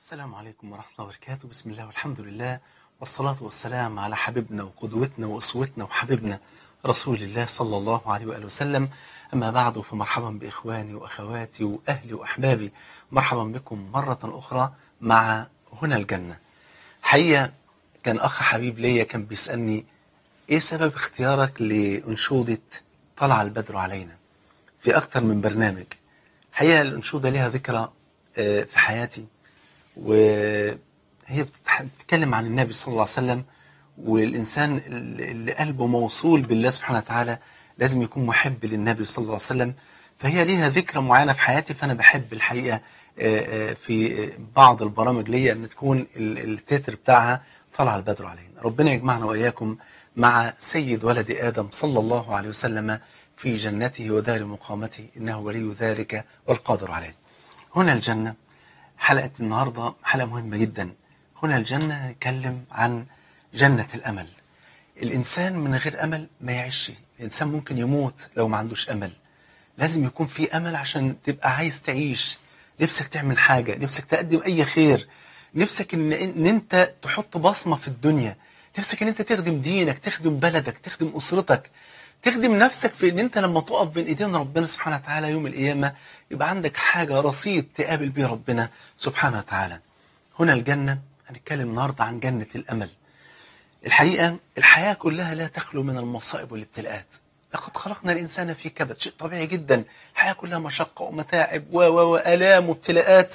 السلام عليكم ورحمة الله وبركاته بسم الله والحمد لله والصلاة والسلام على حبيبنا وقدوتنا وأسوتنا وحبيبنا رسول الله صلى الله عليه وآله وسلم أما بعد فمرحبا بإخواني وأخواتي وأهلي وأحبابي مرحبا بكم مرة أخرى مع هنا الجنة حقيقة كان أخ حبيب ليا كان بيسألني إيه سبب اختيارك لأنشودة طلع البدر علينا في أكثر من برنامج حقيقة الأنشودة لها ذكرى آه، في حياتي وهي بتتح- بتتكلم عن النبي صلى الله عليه وسلم والإنسان اللي قلبه موصول بالله سبحانه وتعالى لازم يكون محب للنبي صلى الله عليه وسلم فهي ليها ذكرى معينة في حياتي فأنا بحب الحقيقة آه، آه، في بعض البرامج ليا أن تكون ال- التتر بتاعها طلع البدر علينا ربنا يجمعنا وإياكم مع سيد ولد آدم صلى الله عليه وسلم في جنته ودار مقامته إنه ولي ذلك والقادر عليه هنا الجنة حلقة النهاردة حلقة مهمة جدا هنا الجنة هنتكلم عن جنة الأمل الإنسان من غير أمل ما يعيش الإنسان ممكن يموت لو ما عندوش أمل لازم يكون في أمل عشان تبقى عايز تعيش نفسك تعمل حاجة نفسك تقدم أي خير نفسك إن, إن أنت تحط بصمة في الدنيا نفسك إن أنت تخدم دينك تخدم بلدك تخدم أسرتك تخدم نفسك في ان انت لما تقف بين ايدين ربنا سبحانه وتعالى يوم القيامة يبقى عندك حاجة رصيد تقابل بيه ربنا سبحانه وتعالى هنا الجنة هنتكلم النهاردة عن جنة الأمل الحقيقة الحياة كلها لا تخلو من المصائب والابتلاءات لقد خلقنا الإنسان في كبد شيء طبيعي جدا الحياة كلها مشقة ومتاعب و و وآلام وابتلاءات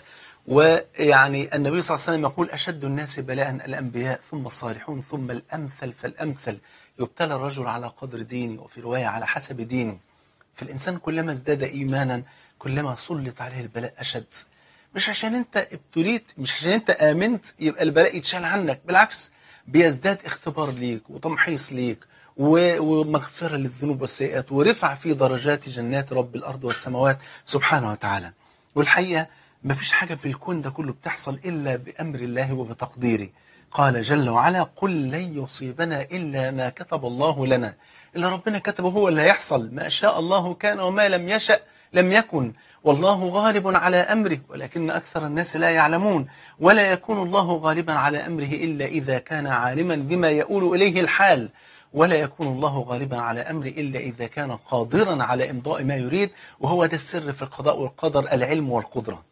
ويعني النبي صلى الله عليه وسلم يقول أشد الناس بلاء الأنبياء ثم الصالحون ثم الأمثل فالأمثل يبتلى الرجل على قدر دينه وفي رواية على حسب دينه فالإنسان كلما ازداد إيمانا كلما سلط عليه البلاء أشد مش عشان أنت ابتليت مش عشان أنت آمنت يبقى البلاء يتشال عنك بالعكس بيزداد اختبار ليك وتمحيص ليك و- ومغفرة للذنوب والسيئات ورفع في درجات جنات رب الأرض والسماوات سبحانه وتعالى والحقيقة مفيش حاجة في الكون ده كله بتحصل إلا بأمر الله وبتقديره قال جل وعلا قل لن يصيبنا إلا ما كتب الله لنا اللي ربنا كتبه هو اللي هيحصل ما شاء الله كان وما لم يشأ لم يكن والله غالب على أمره ولكن أكثر الناس لا يعلمون ولا يكون الله غالبا على أمره إلا إذا كان عالما بما يؤول إليه الحال ولا يكون الله غالبا على أمره إلا إذا كان قادرا على إمضاء ما يريد وهو ده السر في القضاء والقدر العلم والقدرة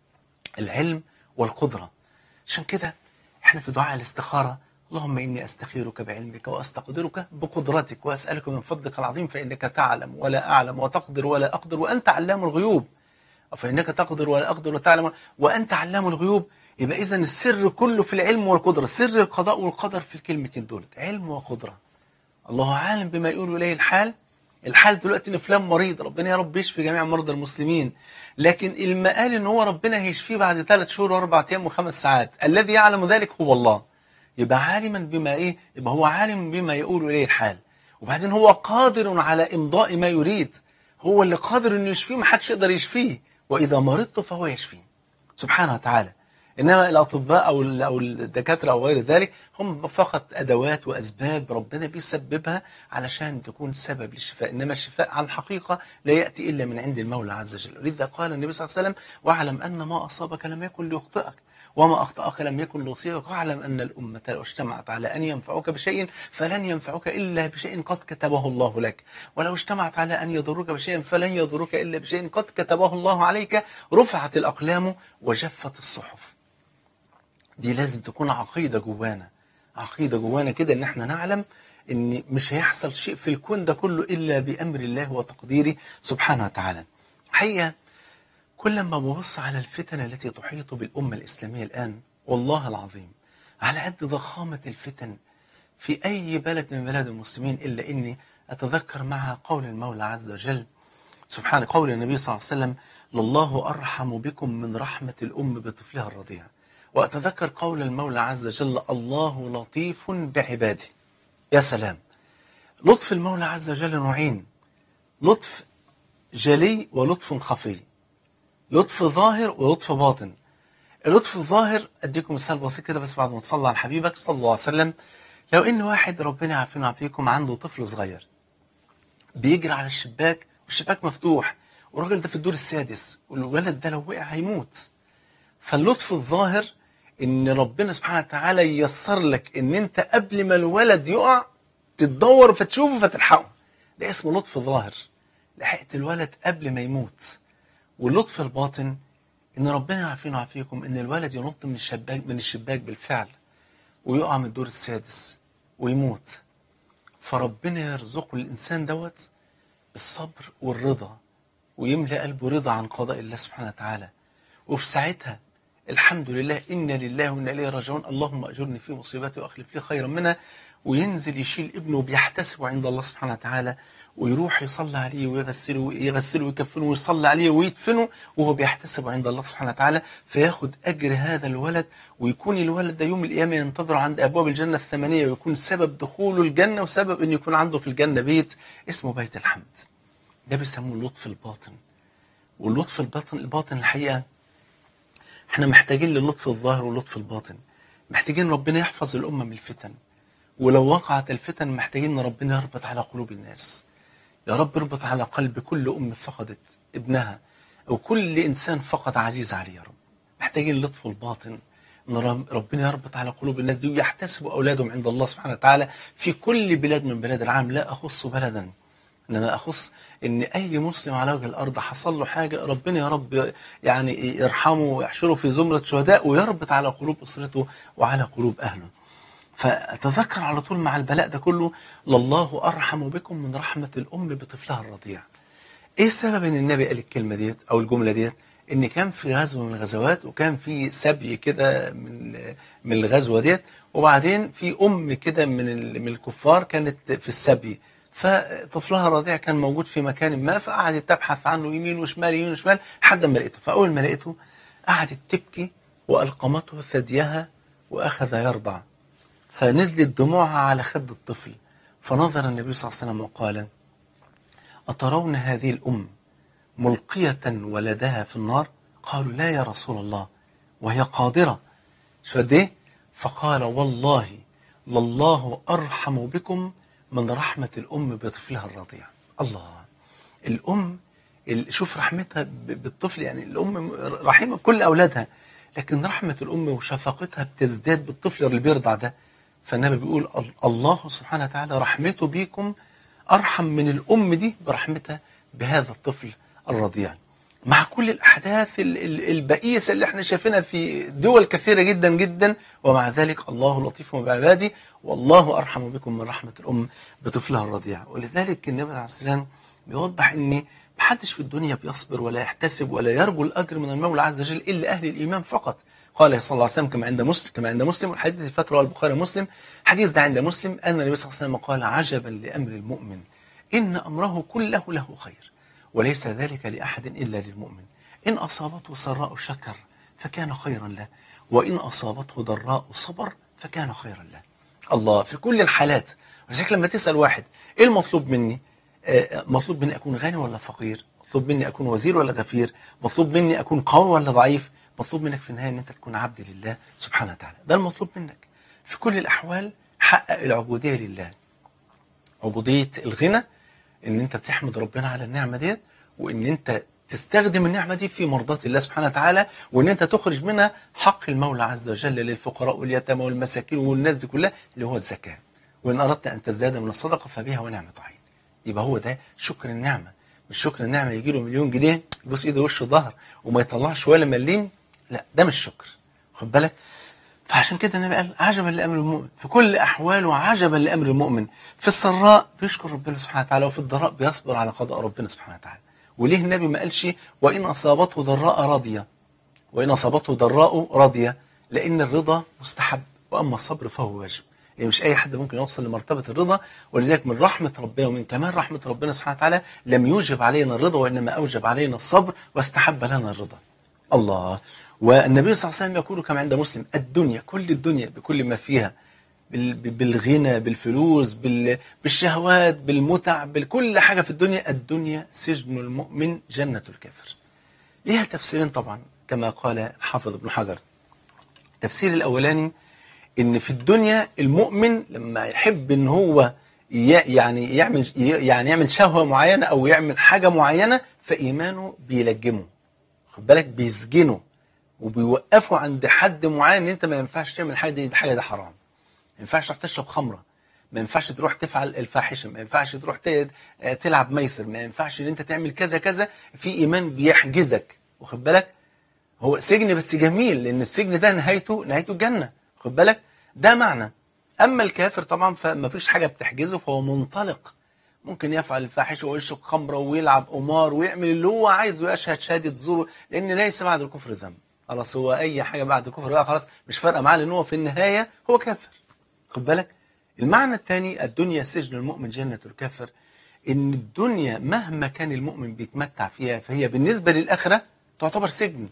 العلم والقدرة عشان كده احنا في دعاء الاستخارة اللهم إني أستخيرك بعلمك وأستقدرك بقدرتك وأسألك من فضلك العظيم فإنك تعلم ولا أعلم وتقدر ولا أقدر وأنت علام الغيوب فإنك تقدر ولا أقدر وتعلم وأنت علام الغيوب يبقى إذا السر كله في العلم والقدرة سر القضاء والقدر في الكلمتين دول علم وقدرة الله عالم بما يقول إليه الحال الحال دلوقتي ان فلان مريض ربنا يا رب يشفي جميع مرضى المسلمين لكن المقال ان هو ربنا هيشفيه بعد ثلاث شهور واربع ايام وخمس ساعات الذي يعلم ذلك هو الله يبقى عالما بما ايه يبقى هو عالم بما يقول اليه الحال وبعدين هو قادر على امضاء ما يريد هو اللي قادر انه يشفيه ما حدش يقدر يشفيه واذا مرضت فهو يشفيه سبحانه وتعالى انما الاطباء او ال- او الدكاتره او غير ذلك هم فقط ادوات واسباب ربنا بيسببها علشان تكون سبب للشفاء انما الشفاء على الحقيقه لا ياتي الا من عند المولى عز وجل لذا قال النبي صلى الله عليه وسلم واعلم ان ما اصابك لم يكن ليخطئك وما اخطاك لم يكن ليصيبك واعلم ان الامه لو اجتمعت على ان ينفعوك بشيء فلن ينفعوك الا بشيء قد كتبه الله لك ولو اجتمعت على ان يضروك بشيء فلن يضروك الا بشيء قد كتبه الله عليك رفعت الاقلام وجفت الصحف دي لازم تكون عقيدة جوانا عقيدة جوانا كده ان احنا نعلم ان مش هيحصل شيء في الكون ده كله الا بامر الله وتقديره سبحانه وتعالى حقيقة كل ما ببص على الفتن التي تحيط بالأمة الإسلامية الآن والله العظيم على قد ضخامة الفتن في أي بلد من بلاد المسلمين إلا إني أتذكر معها قول المولى عز وجل سبحانه قول النبي صلى الله عليه وسلم لله أرحم بكم من رحمة الأم بطفلها الرضيع وأتذكر قول المولى عز وجل الله لطيف بعباده يا سلام لطف المولى عز وجل نوعين لطف جلي ولطف خفي لطف ظاهر ولطف باطن اللطف الظاهر اديكم مثال بسيط كده بس بعد ما تصلى على حبيبك صلى الله عليه وسلم لو ان واحد ربنا يعافينا ويعافيكم عنده طفل صغير بيجري على الشباك والشباك مفتوح والراجل ده في الدور السادس والولد ده لو وقع هيموت فاللطف الظاهر ان ربنا سبحانه وتعالى ييسر لك ان انت قبل ما الولد يقع تتدور فتشوفه فتلحقه ده اسمه لطف ظاهر لحقت الولد قبل ما يموت واللطف الباطن ان ربنا يعافينا ويعافيكم ان الولد ينط من الشباك من الشباك بالفعل ويقع من الدور السادس ويموت فربنا يرزقه الانسان دوت الصبر والرضا ويملأ قلبه رضا عن قضاء الله سبحانه وتعالى وفي ساعتها الحمد لله إنا لله وإنا إليه راجعون اللهم أجرني في مصيبتي وأخلف لي خيرا منها وينزل يشيل ابنه وبيحتسبه عند الله سبحانه وتعالى ويروح يصلي عليه ويغسله ويغسله ويكفنه ويصلي عليه ويدفنه وهو بيحتسبه عند الله سبحانه وتعالى فياخد أجر هذا الولد ويكون الولد ده يوم القيامة ينتظر عند أبواب الجنة الثمانية ويكون سبب دخوله الجنة وسبب أن يكون عنده في الجنة بيت اسمه بيت الحمد ده بيسموه اللطف الباطن واللطف الباطن الباطن الحقيقة احنا محتاجين للطف الظاهر واللطف الباطن محتاجين ربنا يحفظ الأمة من الفتن ولو وقعت الفتن محتاجين ان ربنا يربط على قلوب الناس يا رب اربط على قلب كل أم فقدت ابنها أو كل إنسان فقد عزيز عليه يا رب محتاجين اللطف الباطن ان ربنا يربط على قلوب الناس دي ويحتسبوا أولادهم عند الله سبحانه وتعالى في كل بلاد من بلاد العالم لا أخص بلدا انما اخص ان اي مسلم على وجه الارض حصل له حاجه ربنا يا رب يعني يرحمه ويحشره في زمره شهداء ويربط على قلوب اسرته وعلى قلوب اهله. فتذكر على طول مع البلاء ده كله لله ارحم بكم من رحمه الام بطفلها الرضيع. ايه السبب ان النبي قال الكلمه ديت او الجمله ديت؟ ان كان في غزوه من الغزوات وكان في سبي كده من من الغزوه ديت وبعدين في ام كده من من الكفار كانت في السبي فطفلها رضيع كان موجود في مكان ما فقعدت تبحث عنه يمين وشمال يمين وشمال لحد ما لقيته فأول ما لقيته قعدت تبكي وألقمته ثديها وأخذ يرضع فنزلت دموعها على خد الطفل فنظر النبي صلى الله عليه وسلم وقال أترون هذه الأم ملقية ولدها في النار قالوا لا يا رسول الله وهي قادرة شو ايه فقال والله لله أرحم بكم من رحمة الأم بطفلها الرضيع الله الأم شوف رحمتها بالطفل يعني الأم رحيمة بكل أولادها لكن رحمة الأم وشفقتها بتزداد بالطفل اللي بيرضع ده فالنبي بيقول الله سبحانه وتعالى رحمته بيكم أرحم من الأم دي برحمتها بهذا الطفل الرضيع مع كل الأحداث البئيسة اللي احنا شايفينها في دول كثيرة جدا جدا ومع ذلك الله لطيف بعباده والله أرحم بكم من رحمة الأم بطفلها الرضيع ولذلك النبي عليه السلام بيوضح ان محدش في الدنيا بيصبر ولا يحتسب ولا يرجو الأجر من المولى عز وجل إلا أهل الإيمان فقط قال صلى الله عليه وسلم كما عند مسلم كما عند مسلم والحديث الفترة البخاري مسلم حديث ده عند مسلم أن النبي صلى الله عليه وسلم قال عجبا لأمر المؤمن إن أمره كله له خير وليس ذلك لأحد إلا للمؤمن إن أصابته سراء شكر فكان خيرا له وإن أصابته ضراء صبر فكان خيرا له الله في كل الحالات ولذلك لما تسأل واحد إيه المطلوب مني آه مطلوب مني أكون غني ولا فقير مطلوب مني أكون وزير ولا غفير مطلوب مني أكون قوي ولا ضعيف مطلوب منك في النهاية أن أنت تكون عبد لله سبحانه وتعالى ده المطلوب منك في كل الأحوال حقق العبودية لله عبودية الغنى ان انت تحمد ربنا على النعمة ديت وان انت تستخدم النعمة دي في مرضاة الله سبحانه وتعالى وان انت تخرج منها حق المولى عز وجل للفقراء واليتامى والمساكين والناس دي كلها اللي هو الزكاة وان اردت ان تزداد من الصدقة فبها ونعمة عين يبقى هو ده شكر النعمة مش شكر النعمة يجي له مليون جنيه يبص ايده وشه ظهر وما يطلعش ولا مليم لا ده مش شكر خد بالك فعشان كده النبي قال عجبا لامر المؤمن في كل احواله عجبا لامر المؤمن في السراء بيشكر ربنا سبحانه وتعالى وفي الضراء بيصبر على قضاء ربنا سبحانه وتعالى وليه النبي ما قالش وان اصابته ضراء راضيه وان اصابته ضراء راضيه لان الرضا مستحب واما الصبر فهو واجب يعني مش اي حد ممكن يوصل لمرتبه الرضا ولذلك من رحمه ربنا ومن كمال رحمه ربنا سبحانه وتعالى لم يوجب علينا الرضا وانما اوجب علينا الصبر واستحب لنا الرضا الله والنبي صلى الله عليه وسلم يقول كما عند مسلم الدنيا كل الدنيا بكل ما فيها بالغنى بالفلوس بالشهوات بالمتع بكل حاجة في الدنيا الدنيا سجن المؤمن جنة الكافر ليها تفسيرين طبعا كما قال الحافظ ابن حجر التفسير الأولاني ان في الدنيا المؤمن لما يحب ان هو يعني يعمل يعني يعمل شهوة معينة او يعمل حاجة معينة فإيمانه بيلجمه خد بالك بيسجنه وبيوقفوا عند حد معين ان انت ما ينفعش تعمل حاجه دي الحاجه دي حرام ما ينفعش تروح تشرب خمره ما ينفعش تروح تفعل الفاحشه ما ينفعش تروح ت- تلعب ميسر ما ينفعش ان انت تعمل كذا كذا في ايمان بيحجزك واخد بالك هو سجن بس جميل لان السجن ده نهايته نهايته الجنه واخد بالك ده معنى اما الكافر طبعا فما فيش حاجه بتحجزه فهو منطلق ممكن يفعل الفاحشه ويشرب خمره ويلعب قمار ويعمل اللي هو عايزه ويشهد شهاده زور لان ليس بعد الكفر ذنب خلاص هو اي حاجه بعد الكفر بقى خلاص مش فارقه معاه لان هو في النهايه هو كافر خد بالك المعنى الثاني الدنيا سجن المؤمن جنة الكافر ان الدنيا مهما كان المؤمن بيتمتع فيها فهي بالنسبة للآخرة تعتبر سجن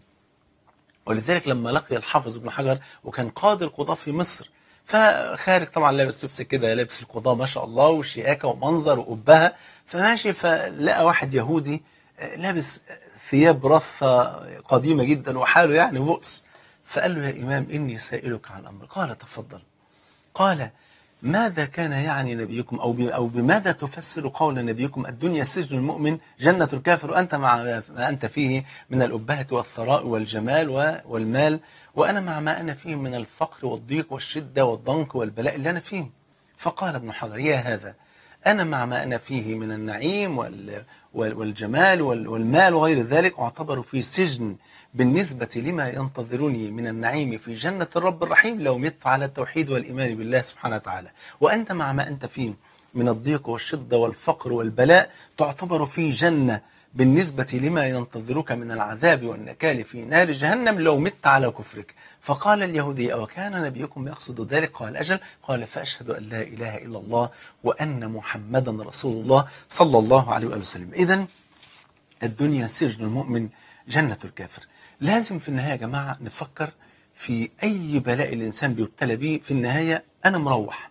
ولذلك لما لقي الحافظ ابن حجر وكان قاضي القضاة في مصر فخارج طبعا لابس لبس كده لابس القضاة ما شاء الله وشياكة ومنظر وقبها فماشي فلقى واحد يهودي آه، لابس ثياب رثة قديمة جدا وحاله يعني بؤس فقال له يا إمام إني سائلك عن أمر قال تفضل قال ماذا كان يعني نبيكم أو, ب- أو بماذا تفسر قول نبيكم الدنيا سجن المؤمن جنة الكافر وأنت مع ما أنت فيه من الأبهة والثراء والجمال و- والمال وأنا مع ما أنا فيه من الفقر والضيق والشدة والضنك والبلاء اللي أنا فيه فقال ابن حجر يا هذا أنا مع ما أنا فيه من النعيم وال- وال- والجمال وال- والمال وغير ذلك أعتبر في سجن بالنسبة لما ينتظرني من النعيم في جنة الرب الرحيم لو مت على التوحيد والإيمان بالله سبحانه وتعالى وأنت مع ما أنت فيه من الضيق والشدة والفقر والبلاء تعتبر في جنة بالنسبة لما ينتظرك من العذاب والنكال في نار جهنم لو مت على كفرك فقال اليهودي أو كان نبيكم يقصد ذلك قال أجل قال فأشهد أن لا إله إلا الله وأن محمدا رسول الله صلى الله عليه وآله وسلم إذا الدنيا سجن المؤمن جنة الكافر لازم في النهاية يا جماعة نفكر في أي بلاء الإنسان بيبتلى به في النهاية أنا مروح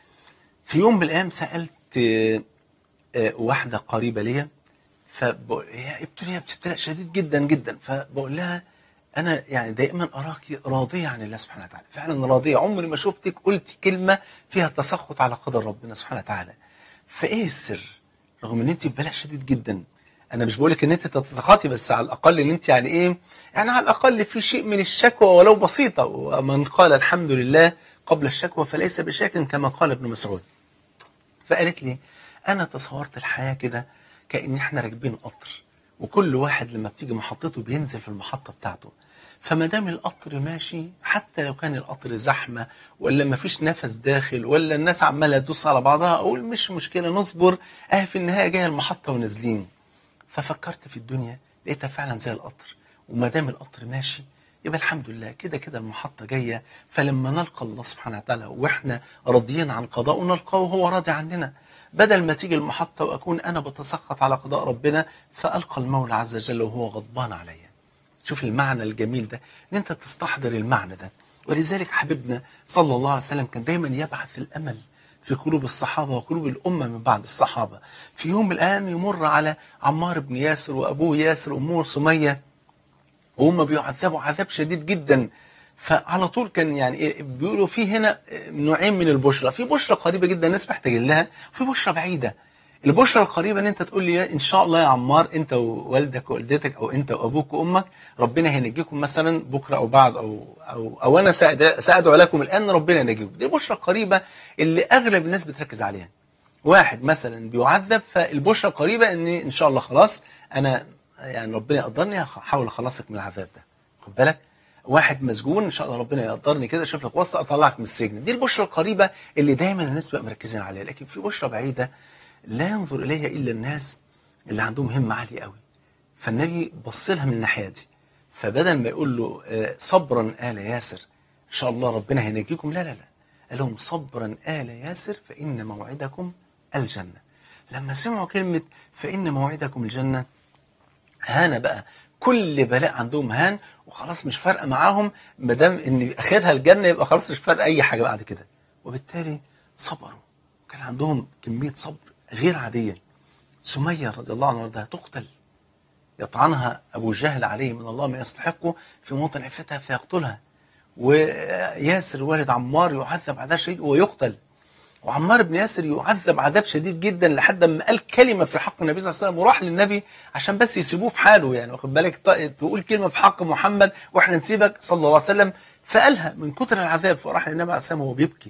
في يوم من الأيام سألت آه، آه، واحدة قريبة ليا فبقول هي ابتلي ابتلاء شديد جدا جدا فبقول لها أنا يعني دائما أراك راضية عن الله سبحانه وتعالى فعلا راضية عمري ما شفتك قلت كلمة فيها تسخط على قدر ربنا سبحانه وتعالى فإيه السر رغم ان انت بلاء شديد جدا انا مش بقولك ان انت تتسخطي بس على الاقل ان انت يعني ايه يعني على الاقل في شيء من الشكوى ولو بسيطه ومن قال الحمد لله قبل الشكوى فليس بشاك كما قال ابن مسعود فقالت لي انا تصورت الحياه كده كان احنا راكبين قطر وكل واحد لما بتيجي محطته بينزل في المحطه بتاعته فما دام القطر ماشي حتى لو كان القطر زحمه ولا ما فيش نفس داخل ولا الناس عماله تدوس على بعضها اقول مش مشكله نصبر اه في النهايه جايه المحطه ونازلين ففكرت في الدنيا لقيتها فعلا زي القطر وما دام القطر ماشي يبقى الحمد لله كده كده المحطة جاية فلما نلقى الله سبحانه وتعالى واحنا راضيين عن قضاءه نلقاه وهو راضي عننا بدل ما تيجي المحطة وأكون أنا بتسخط على قضاء ربنا فألقى المولى عز وجل وهو غضبان عليا شوف المعنى الجميل ده ان انت تستحضر المعنى ده ولذلك حبيبنا صلى الله عليه وسلم كان دايما يبعث الامل في قلوب الصحابه وقلوب الامه من بعد الصحابه في يوم من الايام يمر على عمار بن ياسر وابوه ياسر وامه سميه وهم بيعذبوا عذاب شديد جدا فعلى طول كان يعني إيه بيقولوا في هنا نوعين من البشرى في بشرى قريبه جدا الناس محتاجين لها وفي بشرى بعيده البشرى القريبه ان انت تقول لي ان شاء الله يا عمار انت ووالدك ووالدتك او انت وابوك وامك ربنا هينجيكم مثلا بكره او بعد او او او انا سأد- سادعو لكم الان ربنا ينجيكم دي بشرى قريبه اللي اغلب الناس بتركز عليها واحد مثلا بيعذب فالبشرى قريبه ان ان شاء الله خلاص انا يعني ربنا يقدرني هحاول اخلصك من العذاب ده خد بالك واحد مسجون ان شاء الله ربنا يقدرني كده اشوف لك واسطه اطلعك من السجن دي البشرى القريبه اللي دايما الناس بقى مركزين عليها لكن في بشرى بعيده لا ينظر اليها الا الناس اللي عندهم همه عاليه قوي فالنبي بص لها من الناحيه دي فبدل ما يقول له آه، صبرا ال ياسر ان شاء الله ربنا هينجيكم لا لا لا قال لهم صبرا ال ياسر فان موعدكم الجنه لما سمعوا كلمه فان موعدكم الجنه هان بقى كل بلاء عندهم هان وخلاص مش فارقه معاهم ما دام ان اخرها الجنه يبقى خلاص مش فارقه اي حاجه بعد كده وبالتالي صبروا كان عندهم كميه صبر غير عاديه سميه رضي الله عنها وارضاها تقتل يطعنها ابو جهل عليه من الله ما يستحقه في موطن عفتها فيقتلها وياسر والد عمار يعذب عذاب شديد ويقتل وعمار بن ياسر يعذب عذاب شديد جدا لحد ما قال كلمه في حق النبي صلى الله عليه وسلم وراح للنبي عشان بس يسيبوه في حاله يعني واخد بالك تقول كلمه في حق محمد واحنا نسيبك صلى الله عليه وسلم فقالها من كتر العذاب فراح للنبي عليه السلام وهو بيبكي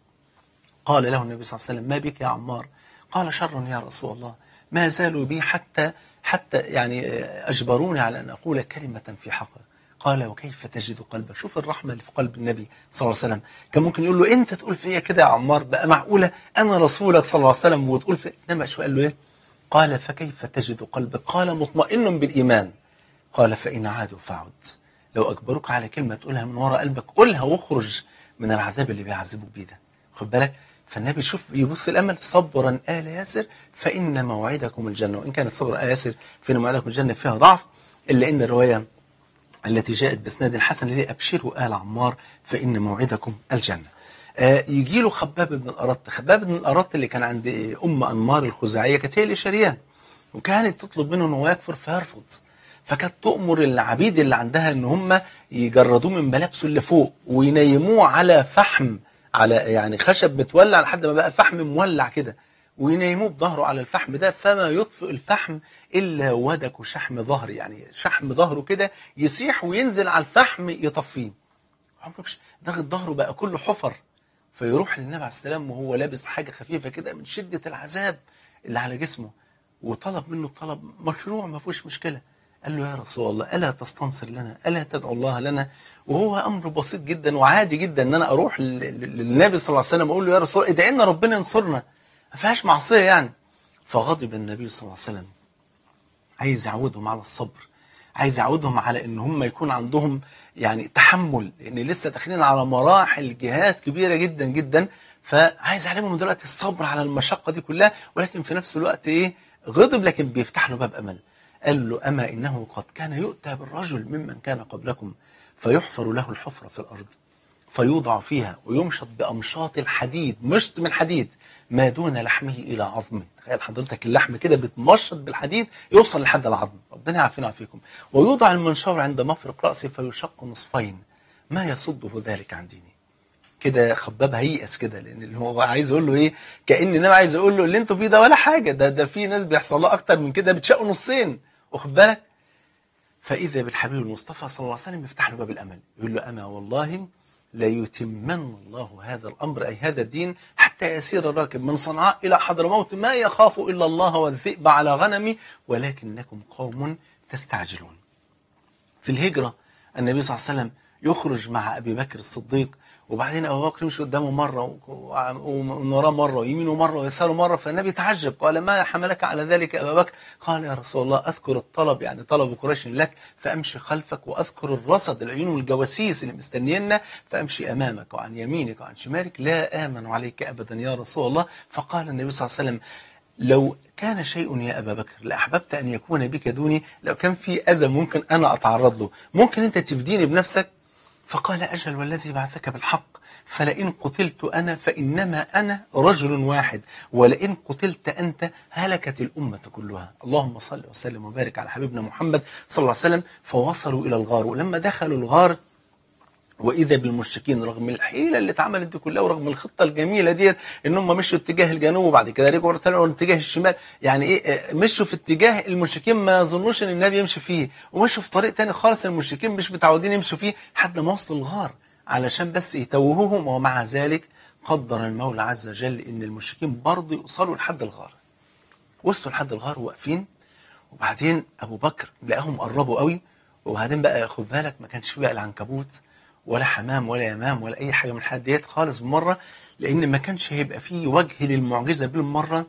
قال له النبي صلى الله عليه وسلم ما بك يا عمار قال شر يا رسول الله ما زالوا بي حتى حتى يعني أجبروني على أن أقول كلمة في حقك قال وكيف تجد قلبك شوف الرحمة اللي في قلب النبي صلى الله عليه وسلم كان ممكن يقول له أنت تقول فيا كده يا عمار بقى معقولة أنا رسولك صلى الله عليه وسلم وتقول في إنما شو قال له إيه قال فكيف تجد قلبك قال مطمئن بالإيمان قال فإن عادوا فعد لو أجبروك على كلمة تقولها من وراء قلبك قولها واخرج من العذاب اللي بيعذبوك بيه ده خد بالك فالنبي شوف يبص الامل صبرا ال ياسر فان موعدكم الجنه وان كانت صبر ال ياسر فان موعدكم الجنه فيها ضعف الا ان الروايه التي جاءت باسناد حسن اللي ابشروا ال عمار فان موعدكم الجنه. آه يجي له خباب بن الارط، خباب بن الارط اللي كان عند ام انمار الخزاعيه كانت هي اللي شارياه وكانت تطلب منه انه يكفر فيرفض. فكانت تؤمر العبيد اللي عندها ان هم يجردوه من ملابسه اللي فوق وينيموه على فحم على يعني خشب متولع لحد ما بقى فحم مولع كده وينيموه بظهره على الفحم ده فما يطفئ الفحم الا ودك شحم ظهر يعني شحم ظهره كده يسيح وينزل على الفحم يطفيه عمرك درجه ظهره بقى كله حفر فيروح للنبي عليه السلام وهو لابس حاجه خفيفه كده من شده العذاب اللي على جسمه وطلب منه طلب مشروع ما فيهوش مشكله قال له يا رسول الله ألا تستنصر لنا ألا تدعو الله لنا وهو أمر بسيط جدا وعادي جدا أن أنا أروح للنبي صلى الله عليه وسلم أقول له يا رسول الله ادعي لنا ربنا ينصرنا ما فيهاش معصية يعني فغضب النبي صلى الله عليه وسلم عايز يعودهم على الصبر عايز يعودهم على ان هم يكون عندهم يعني تحمل لان لسه داخلين على مراحل جهاد كبيره جدا جدا فعايز يعلمهم دلوقتي الصبر على المشقه دي كلها ولكن في نفس الوقت ايه غضب لكن بيفتح له باب امل قال له أما إنه قد كان يؤتى بالرجل ممن كان قبلكم فيحفر له الحفرة في الأرض فيوضع فيها ويمشط بأمشاط الحديد مشط من حديد ما دون لحمه إلى عظمه تخيل حضرتك اللحم كده بتمشط بالحديد يوصل لحد العظم ربنا يعافينا ويعافيكم ويوضع المنشار عند مفرق رأسه فيشق نصفين ما يصده ذلك عن ديني كده خباب هيئس كده لان هو عايز يقول له ايه كان النبي عايز يقول له اللي انتوا فيه ده ولا حاجه ده ده في ناس بيحصل لها اكتر من كده بتشقوا نصين واخد بالك فاذا بالحبيب المصطفى صلى الله عليه وسلم يفتح له باب الامل يقول له اما والله ليتمن الله هذا الامر اي هذا الدين حتى يسير الراكب من صنعاء الى حضرموت ما يخاف الا الله والذئب على غنمي ولكنكم قوم تستعجلون في الهجره النبي صلى الله عليه وسلم يخرج مع ابي بكر الصديق وبعدين ابو بكر يمشي قدامه مره ومن وراه مره ويمينه مره ويساره مره فالنبي تعجب قال ما حملك على ذلك يا ابا بكر قال يا رسول الله اذكر الطلب يعني طلب قريش لك فامشي خلفك واذكر الرصد العيون والجواسيس اللي مستنينا فامشي امامك وعن يمينك وعن شمالك لا امن عليك ابدا يا رسول الله فقال النبي صلى الله عليه وسلم لو كان شيء يا أبا بكر لأحببت أن يكون بك دوني لو كان في أذى ممكن أنا أتعرض له ممكن أنت تفديني بنفسك فقال أجل والذي بعثك بالحق فلئن قتلت أنا فإنما أنا رجل واحد ولئن قتلت أنت هلكت الأمة كلها اللهم صل وسلم وبارك على حبيبنا محمد صلى الله عليه وسلم فوصلوا إلى الغار ولما دخلوا الغار واذا بالمشركين رغم الحيله اللي اتعملت دي كلها ورغم الخطه الجميله ديت ان هم مشوا اتجاه الجنوب وبعد كده رجعوا طلعوا اتجاه الشمال يعني ايه مشوا في اتجاه المشركين ما يظنوش ان النبي يمشي فيه ومشوا في طريق تاني خالص المشركين مش متعودين يمشوا فيه لحد ما وصلوا الغار علشان بس يتوهوهم ومع ذلك قدر المولى عز وجل ان المشركين برضه يوصلوا لحد الغار وصلوا لحد الغار واقفين وبعدين ابو بكر لقاهم قربوا قوي وبعدين بقى خد بالك ما كانش فيه بقى العنكبوت ولا حمام ولا يمام ولا اي حاجه من الحاجات ديت خالص بالمره لان ما كانش هيبقى فيه وجه للمعجزه بالمره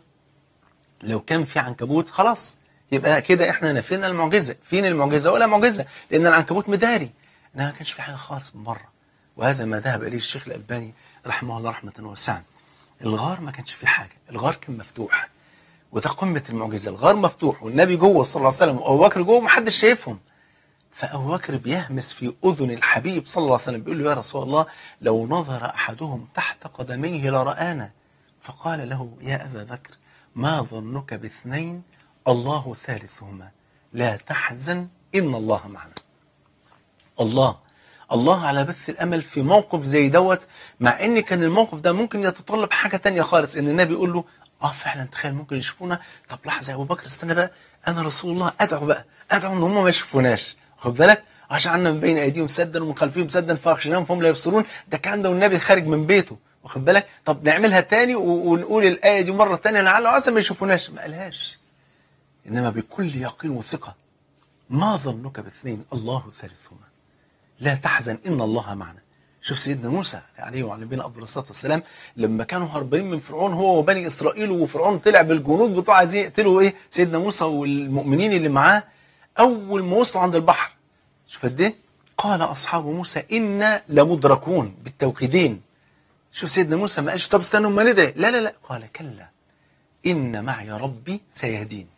لو كان في عنكبوت خلاص يبقى كده احنا نفينا المعجزه فين المعجزه ولا معجزه لان العنكبوت مداري انما ما كانش في حاجه خالص بالمره وهذا ما ذهب اليه الشيخ الالباني رحمه الله رحمه واسعه الغار ما كانش فيه حاجه الغار كان مفتوح وده قمه المعجزه الغار مفتوح والنبي جوه صلى الله عليه وسلم وابو بكر جوه محدش شايفهم فأبو بكر بيهمس في أذن الحبيب صلى الله عليه وسلم بيقول له يا رسول الله لو نظر أحدهم تحت قدميه لرآنا فقال له يا أبا بكر ما ظنك باثنين الله ثالثهما لا تحزن إن الله معنا الله الله على بث الامل في موقف زي دوت مع ان كان الموقف ده ممكن يتطلب حاجه تانية خالص ان النبي يقول له اه فعلا تخيل ممكن يشوفونا طب لحظه يا ابو بكر استنى بقى انا رسول الله ادعو بقى ادعو ان هم ما يشوفوناش خد بالك وجعلنا من بين ايديهم سدا ومن خلفهم سدا فاغشيناهم فهم لا يبصرون ده الكلام ده والنبي خارج من بيته واخد بالك طب نعملها تاني و- ونقول الايه دي مره تانية لعل وعسى ما يشوفوناش ما قالهاش انما بكل يقين وثقه ما ظنك باثنين الله ثالثهما لا تحزن ان الله معنا شوف سيدنا موسى عليه وعلى نبينا افضل الصلاه والسلام لما كانوا هربانين من فرعون هو وبني اسرائيل وفرعون طلع بالجنود بتوعه عايزين يقتلوا ايه سيدنا موسى والمؤمنين اللي معاه اول ما وصلوا عند البحر شوف قد ايه قال اصحاب موسى انا لمدركون بالتوكيدين شوف سيدنا موسى ما قالش طب استنوا ما ندعي لا لا لا قال كلا ان معي ربي سيهدين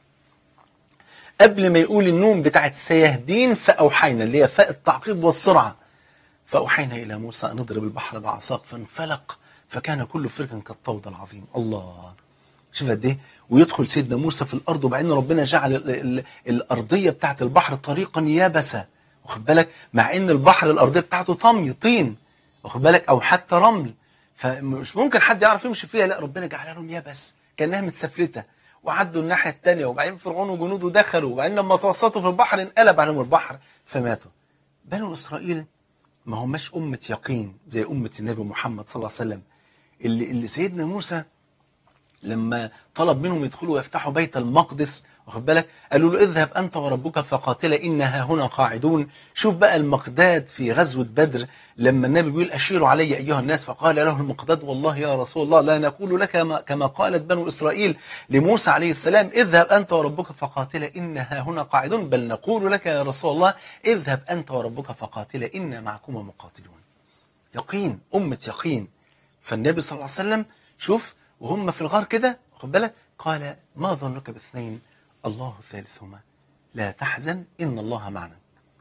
قبل ما يقول النون بتاعت سيهدين فاوحينا اللي هي فاء التعقيب والسرعه فأوحينا إلى موسى أن اضرب البحر بعصاك فانفلق فكان كل فرق كالطود العظيم الله شوف قد ايه ويدخل سيدنا موسى في الارض وبعدين ربنا جعل ال ال الارضيه بتاعت البحر طريقا يابسه واخد بالك مع ان البحر الارضيه بتاعته طمي طين واخد بالك او حتى رمل فمش ممكن حد يعرف يمشي فيها لا ربنا جعلها لهم يابس كانها متسفلته وعدوا الناحيه الثانيه وبعدين فرعون وجنوده دخلوا وبعدين لما توسطوا في البحر انقلب عليهم البحر فماتوا بنو اسرائيل ما هماش أمة يقين زي أمة النبي محمد صلى الله عليه وسلم اللي, اللي سيدنا موسى لما طلب منهم يدخلوا ويفتحوا بيت المقدس واخد بالك قالوا له اذهب انت وربك فقاتلا انها هنا قاعدون شوف بقى المقداد في غزوه بدر لما النبي بيقول اشيروا علي ايها الناس فقال له المقداد والله يا رسول الله لا نقول لك كما, كما قالت بنو اسرائيل لموسى عليه السلام اذهب انت وربك فقاتلا انها هنا قاعدون بل نقول لك يا رسول الله اذهب انت وربك فقاتلا انا معكما مقاتلون يقين امه يقين فالنبي صلى الله عليه وسلم شوف وهم في الغار كده واخد بالك قال ما ظنك باثنين الله ثالثهما لا تحزن ان الله معنا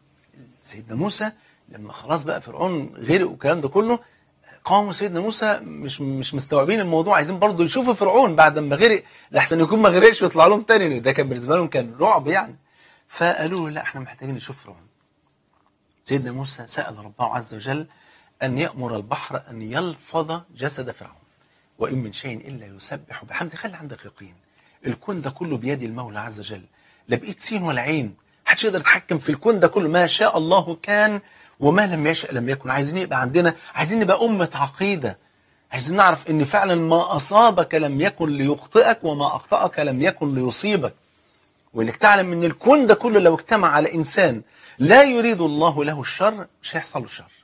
سيدنا موسى لما خلاص بقى فرعون غرق والكلام ده كله قاموا سيدنا موسى مش مش مستوعبين الموضوع عايزين برضه يشوفوا فرعون بعد ما غرق لحسن يكون ما غرقش ويطلع لهم تاني ده كان بالنسبه لهم كان رعب يعني فقالوا له لا احنا محتاجين نشوف فرعون سيدنا موسى سأل ربه عز وجل أن يأمر البحر أن يلفظ جسد فرعون وإن من شيء إلا يسبح بحمد خلي عندك يقين الكون ده كله بيد المولى عز وجل لا بإيد سين ولا عين محدش يقدر يتحكم في الكون ده كله ما شاء الله كان وما لم يشاء لم يكن عايزين يبقى عندنا عايزين نبقى أمة عقيدة عايزين نعرف ان فعلا ما أصابك لم يكن ليخطئك وما أخطأك لم يكن ليصيبك وانك تعلم ان الكون ده كله لو اجتمع على انسان لا يريد الله له الشر مش هيحصل له شر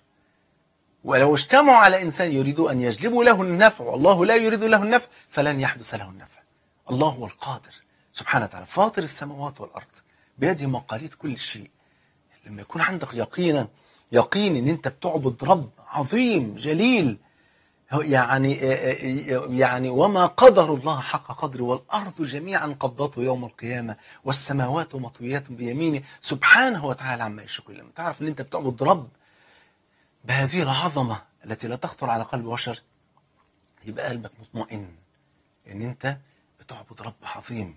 ولو اجتمعوا على انسان يريد ان يجلبوا له النفع والله لا يريد له النفع فلن يحدث له النفع الله هو القادر سبحانه وتعالى فاطر السماوات والارض بيده مقاليد كل شيء لما يكون عندك يقينا يقين ان انت بتعبد رب عظيم جليل يعني يعني وما قدر الله حق قدره والارض جميعا قبضته يوم القيامه والسماوات مطويات بيمينه سبحانه وتعالى عما يشركون لما تعرف ان انت بتعبد رب بهذه العظمه التي لا تخطر على قلب بشر يبقى قلبك مطمئن ان انت بتعبد رب عظيم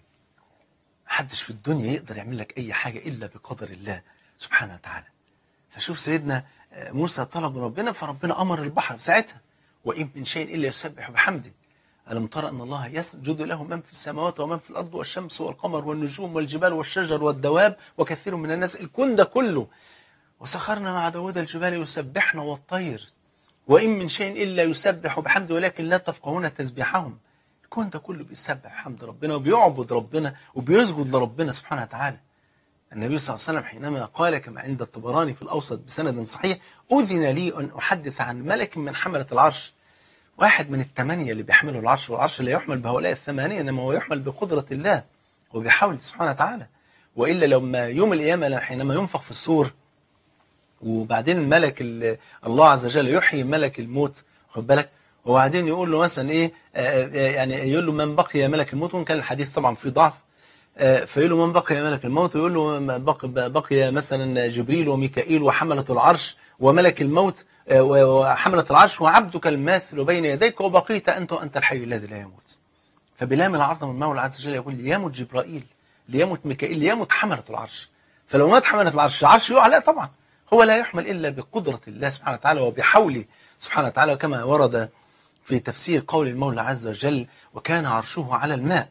محدش في الدنيا يقدر يعمل لك اي حاجه الا بقدر الله سبحانه وتعالى فشوف سيدنا موسى طلب من ربنا فربنا امر البحر ساعتها وإن من شيء إلا يسبح بحمده ألم ترى أن الله يسجد له من في السماوات ومن في الأرض والشمس والقمر والنجوم والجبال والشجر والدواب وكثير من الناس الكون ده كله وسخرنا مع داود الجبال يسبحن والطير وإن من شيء إلا يسبح بحمده ولكن لا تفقهون تسبيحهم الكون ده كله بيسبح حمد ربنا وبيعبد ربنا وبيسجد لربنا سبحانه وتعالى النبي صلى الله عليه وسلم حينما قال كما عند الطبراني في الأوسط بسند صحيح أذن لي أن أحدث عن ملك من حملة العرش واحد من الثمانية اللي بيحملوا العرش والعرش لا يحمل بهؤلاء الثمانية إنما هو يحمل بقدرة الله وبحول سبحانه وتعالى وإلا لما يوم القيامة حينما ينفخ في السور وبعدين الملك الله عز وجل يحيي ملك الموت خد بالك وبعدين يقول له مثلا ايه يعني يقول له من بقي ملك الموت وان كان الحديث طبعا فيه ضعف فيقول له من بقي ملك الموت ويقول له بقي, بقي مثلا جبريل وميكائيل وحملة العرش وملك الموت وحملة العرش وعبدك الماثل بين يديك وبقيت أنت وأنت الحي الذي لا يموت فبلام العظم المولى عز وجل يقول ليمت جبرائيل ليمت ميكائيل ليمت حملة العرش فلو مات حملة العرش العرش يقع لا طبعا هو لا يحمل إلا بقدرة الله سبحانه وتعالى وبحوله سبحانه وتعالى وكما ورد في تفسير قول المولى عز وجل وكان عرشه على الماء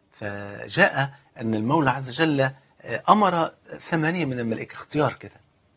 فجاء أن المولى عز وجل أمر ثمانية من الملائكة اختيار كده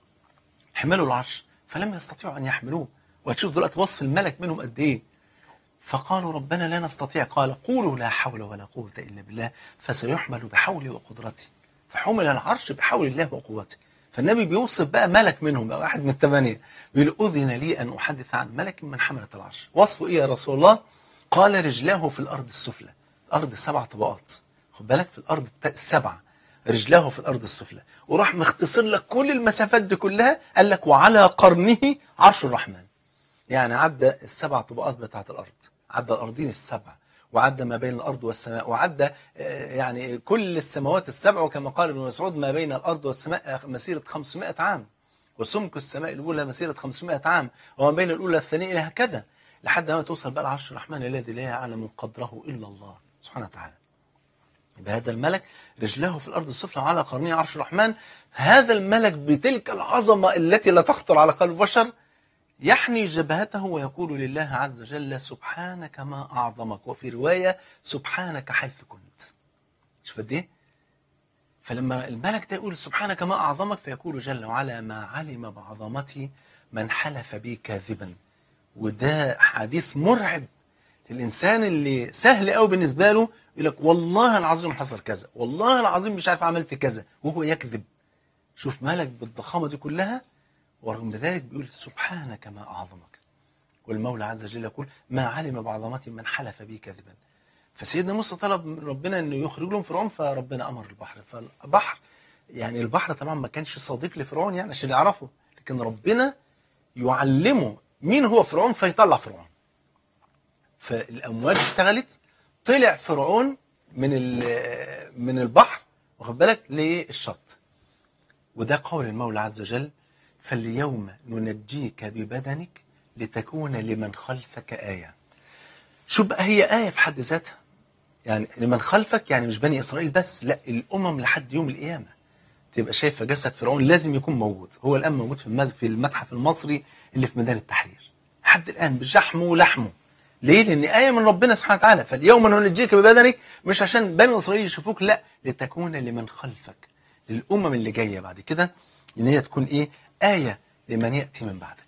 حملوا العرش فلم يستطيعوا أن يحملوه وتشوف دلوقتي وصف الملك منهم قد إيه فقالوا ربنا لا نستطيع قال قولوا لا حول ولا قوة إلا بالله فسيحمل بحولي وقدرتي فحمل العرش بحول الله وقوته فالنبي بيوصف بقى ملك منهم بقى واحد من الثمانية بيقول أذن لي أن أحدث عن ملك من حملة العرش وصفه إيه يا رسول الله قال رجلاه في الأرض السفلى الأرض سبع طبقات خد بالك في الأرض السبعة رجلاه في الأرض السفلى وراح مختصر لك كل المسافات دي كلها قال لك وعلى قرنه عرش الرحمن يعني عدى السبع طبقات بتاعت الأرض عدى الأرضين السبع وعدى ما بين الأرض والسماء وعدى يعني كل السماوات السبع وكما قال ابن مسعود ما بين الأرض والسماء مسيرة 500 عام وسمك السماء الأولى مسيرة 500 عام وما بين الأولى الثانية إلى هكذا لحد ما توصل بقى العرش الرحمن الذي لا يعلم قدره إلا الله سبحانه وتعالى يبقى هذا الملك رجلاه في الأرض السفلى وعلى قرنه عرش الرحمن هذا الملك بتلك العظمة التي لا تخطر على قلب بشر يحني جبهته ويقول لله عز وجل سبحانك ما أعظمك وفي رواية سبحانك حيث كنت شوف قد ايه فلما الملك ده يقول سبحانك ما أعظمك فيقول جل وعلا ما علم بعظمتي من حلف بي كاذبا وده حديث مرعب للإنسان اللي سهل قوي بالنسبة له يقول لك والله العظيم حصل كذا والله العظيم مش عارف عملت كذا وهو يكذب شوف مالك بالضخامة دي كلها ورغم ذلك بيقول سبحانك ما أعظمك والمولى عز وجل يقول ما علم بعظمتي من حلف بي كذبا فسيدنا موسى طلب من ربنا انه يخرج لهم فرعون فربنا امر البحر فالبحر يعني البحر طبعا ما كانش صديق لفرعون يعني عشان يعرفه لكن ربنا يعلمه مين هو فرعون فيطلع فرعون فالامواج اشتغلت طلع فرعون من من البحر واخد بالك للشط وده قول المولى عز وجل فاليوم ننجيك ببدنك لتكون لمن خلفك آية شو بقى هي آية في حد ذاتها يعني لمن خلفك يعني مش بني إسرائيل بس لا الأمم لحد يوم القيامة تبقى شايفة جسد فرعون لازم يكون موجود هو الآن موجود في في المتحف المصري اللي في ميدان التحرير حد الآن بشحمه ولحمه ليه؟ لأن آية من ربنا سبحانه وتعالى فاليوم ننجيك ببدنك مش عشان بني إسرائيل يشوفوك لا لتكون لمن خلفك للأمم اللي جاية بعد كده إن هي تكون إيه آية لمن يأتي من بعدك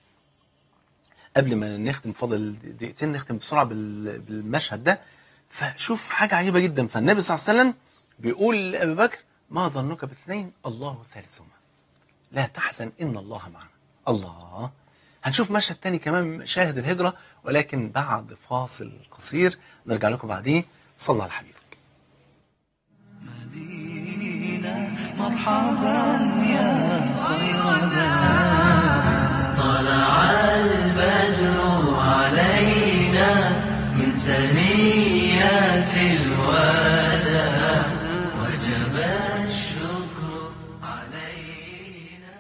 قبل ما نختم فاضل دقيقتين نختم بسرعة بالمشهد ده فشوف حاجة عجيبة جدا فالنبي صلى الله عليه وسلم بيقول لأبي بكر ما ظنك باثنين الله ثالثهما لا تحزن إن الله معنا الله هنشوف مشهد تاني كمان شاهد الهجرة ولكن بعد فاصل قصير نرجع لكم بعدين صلى على حبيبك مدينة مرحبا يا خير طلع البدر علينا من ثنيات الوداع وجب الشكر علينا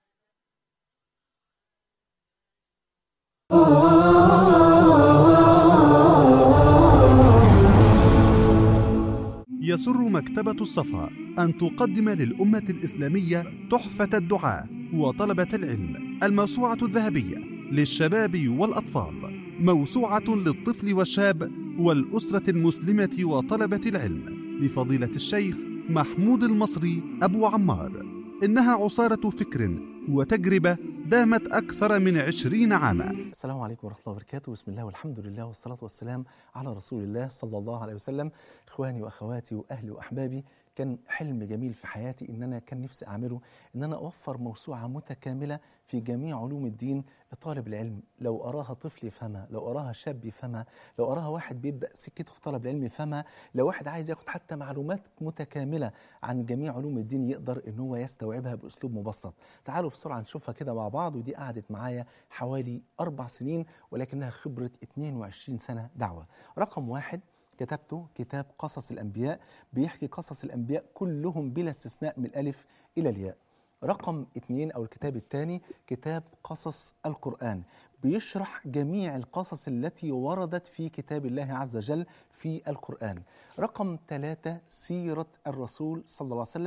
يسر مكتبة الصفا أن تقدم للأمة الإسلامية تحفة الدعاء وطلبة العلم الموسوعة الذهبية للشباب والأطفال موسوعة للطفل والشاب والأسرة المسلمة وطلبة العلم لفضيلة الشيخ محمود المصري أبو عمار إنها عصارة فكر وتجربة دامت أكثر من عشرين عاما السلام عليكم ورحمة الله وبركاته بسم الله والحمد لله والصلاة والسلام على رسول الله صلى الله عليه وسلم إخواني وأخواتي وأهلي وأحبابي كان حلم جميل في حياتي إن أنا كان نفسي أعمله إن أنا أوفر موسوعة متكاملة في جميع علوم الدين لطالب العلم لو أراها طفل يفهمها لو أراها شاب يفهمها لو أراها واحد بيبدأ سكته في طلب العلم يفهمها لو واحد عايز ياخد حتى معلومات متكاملة عن جميع علوم الدين يقدر إن هو يستوعبها بأسلوب مبسط تعالوا بسرعة نشوفها كده مع بعض ودي قعدت معايا حوالي أربع سنين ولكنها خبرة 22 سنة دعوة رقم واحد كتبته كتاب قصص الأنبياء بيحكي قصص الأنبياء كلهم بلا استثناء من الألف إلى الياء رقم اثنين أو الكتاب الثاني كتاب قصص القرآن بيشرح جميع القصص التي وردت في كتاب الله عز وجل في القرآن رقم ثلاثة سيرة الرسول صلى الله عليه وسلم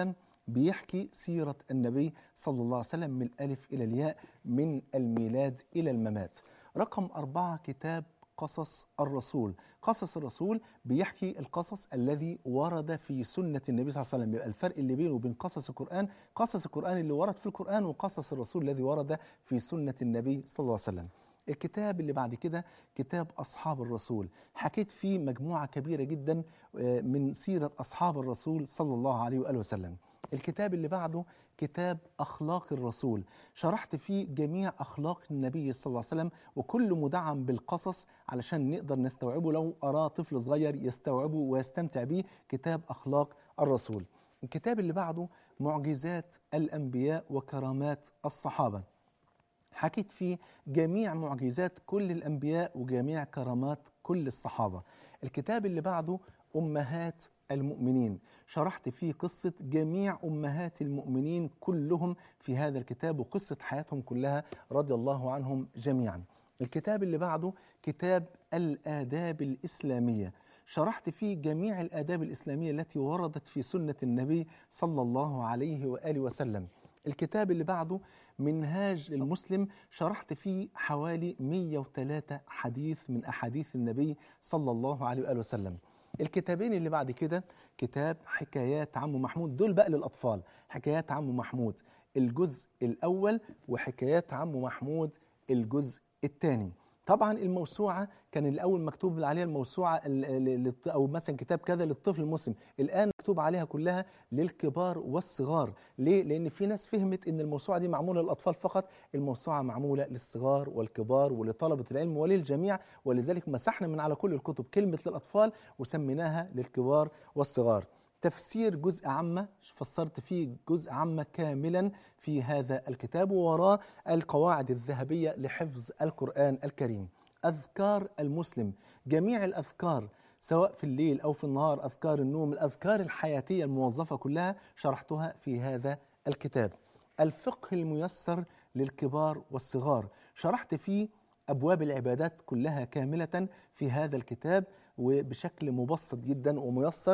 بيحكي سيرة النبي صلى الله عليه وسلم من الألف إلى الياء من الميلاد إلى الممات رقم أربعة كتاب قصص الرسول قصص الرسول بيحكي القصص الذي ورد في سنة النبي صلى الله عليه وسلم يبقى الفرق اللي بينه وبين قصص القرآن قصص القرآن اللي ورد في القرآن وقصص الرسول الذي ورد في سنة النبي صلى الله عليه وسلم الكتاب اللي بعد كده كتاب أصحاب الرسول حكيت فيه مجموعة كبيرة جدا آه، من سيرة أصحاب الرسول صلى الله عليه وآله وسلم الكتاب اللي بعده كتاب أخلاق الرسول شرحت فيه جميع أخلاق النبي صلى الله عليه وسلم وكل مدعم بالقصص علشان نقدر نستوعبه لو أراه طفل صغير يستوعبه ويستمتع به كتاب أخلاق الرسول الكتاب اللي بعده معجزات الأنبياء وكرامات الصحابة حكيت فيه جميع معجزات كل الأنبياء وجميع كرامات كل الصحابة الكتاب اللي بعده أمهات المؤمنين شرحت فيه قصة جميع أمهات المؤمنين كلهم في هذا الكتاب وقصة حياتهم كلها رضي الله عنهم جميعا الكتاب اللي بعده كتاب الآداب الإسلامية شرحت فيه جميع الآداب الإسلامية التي وردت في سنة النبي صلى الله عليه وآله وسلم الكتاب اللي بعده منهاج المسلم شرحت فيه حوالي 103 حديث من أحاديث النبي صلى الله عليه وآله وسلم الكتابين اللي بعد كده كتاب حكايات عم محمود دول بقى للأطفال حكايات عم محمود الجزء الأول وحكايات عم محمود الجزء الثاني طبعا الموسوعة كان الأول مكتوب عليها الموسوعة ال- ال- للط- أو مثلا كتاب كذا للطفل المسلم الآن مكتوب عليها كلها للكبار والصغار ليه؟ لأن في ناس فهمت أن الموسوعة دي معمولة للأطفال فقط الموسوعة معمولة للصغار والكبار ولطلبة العلم وللجميع ولذلك مسحنا من على كل الكتب كلمة للأطفال وسميناها للكبار والصغار تفسير جزء عامة فسرت فيه جزء عامة كاملا في هذا الكتاب ووراه القواعد الذهبية لحفظ القرآن الكريم أذكار المسلم جميع الأذكار سواء في الليل أو في النهار أذكار النوم الأذكار الحياتية الموظفة كلها شرحتها في هذا الكتاب الفقه الميسر للكبار والصغار شرحت فيه أبواب العبادات كلها كاملة في هذا الكتاب وبشكل مبسط جدا وميسر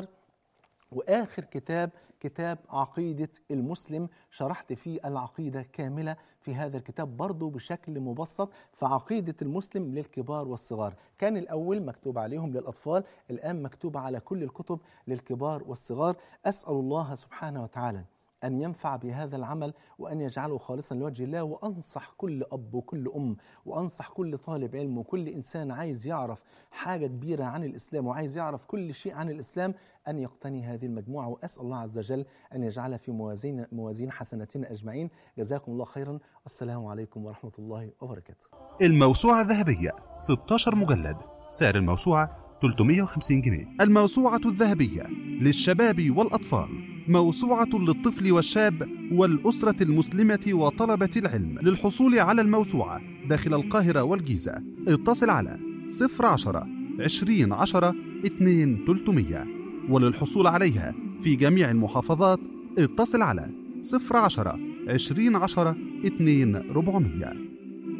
واخر كتاب كتاب عقيده المسلم شرحت فيه العقيده كامله في هذا الكتاب برضه بشكل مبسط فعقيده المسلم للكبار والصغار كان الاول مكتوب عليهم للاطفال الان مكتوب على كل الكتب للكبار والصغار اسال الله سبحانه وتعالى أن ينفع بهذا العمل وأن يجعله خالصا لوجه الله وأنصح كل أب وكل أم وأنصح كل طالب علم وكل إنسان عايز يعرف حاجة كبيرة عن الإسلام وعايز يعرف كل شيء عن الإسلام أن يقتني هذه المجموعة وأسأل الله عز وجل أن يجعلها في موازين موازين حسناتنا أجمعين جزاكم الله خيرا والسلام عليكم ورحمة الله وبركاته الموسوعة الذهبية 16 مجلد سعر الموسوعة 350 جنيه الموسوعة الذهبية للشباب والأطفال موسوعة للطفل والشاب والأسرة المسلمة وطلبة العلم للحصول على الموسوعة داخل القاهرة والجيزة اتصل على 010 20 10 2 300 وللحصول عليها في جميع المحافظات اتصل على 010 20 10 2 400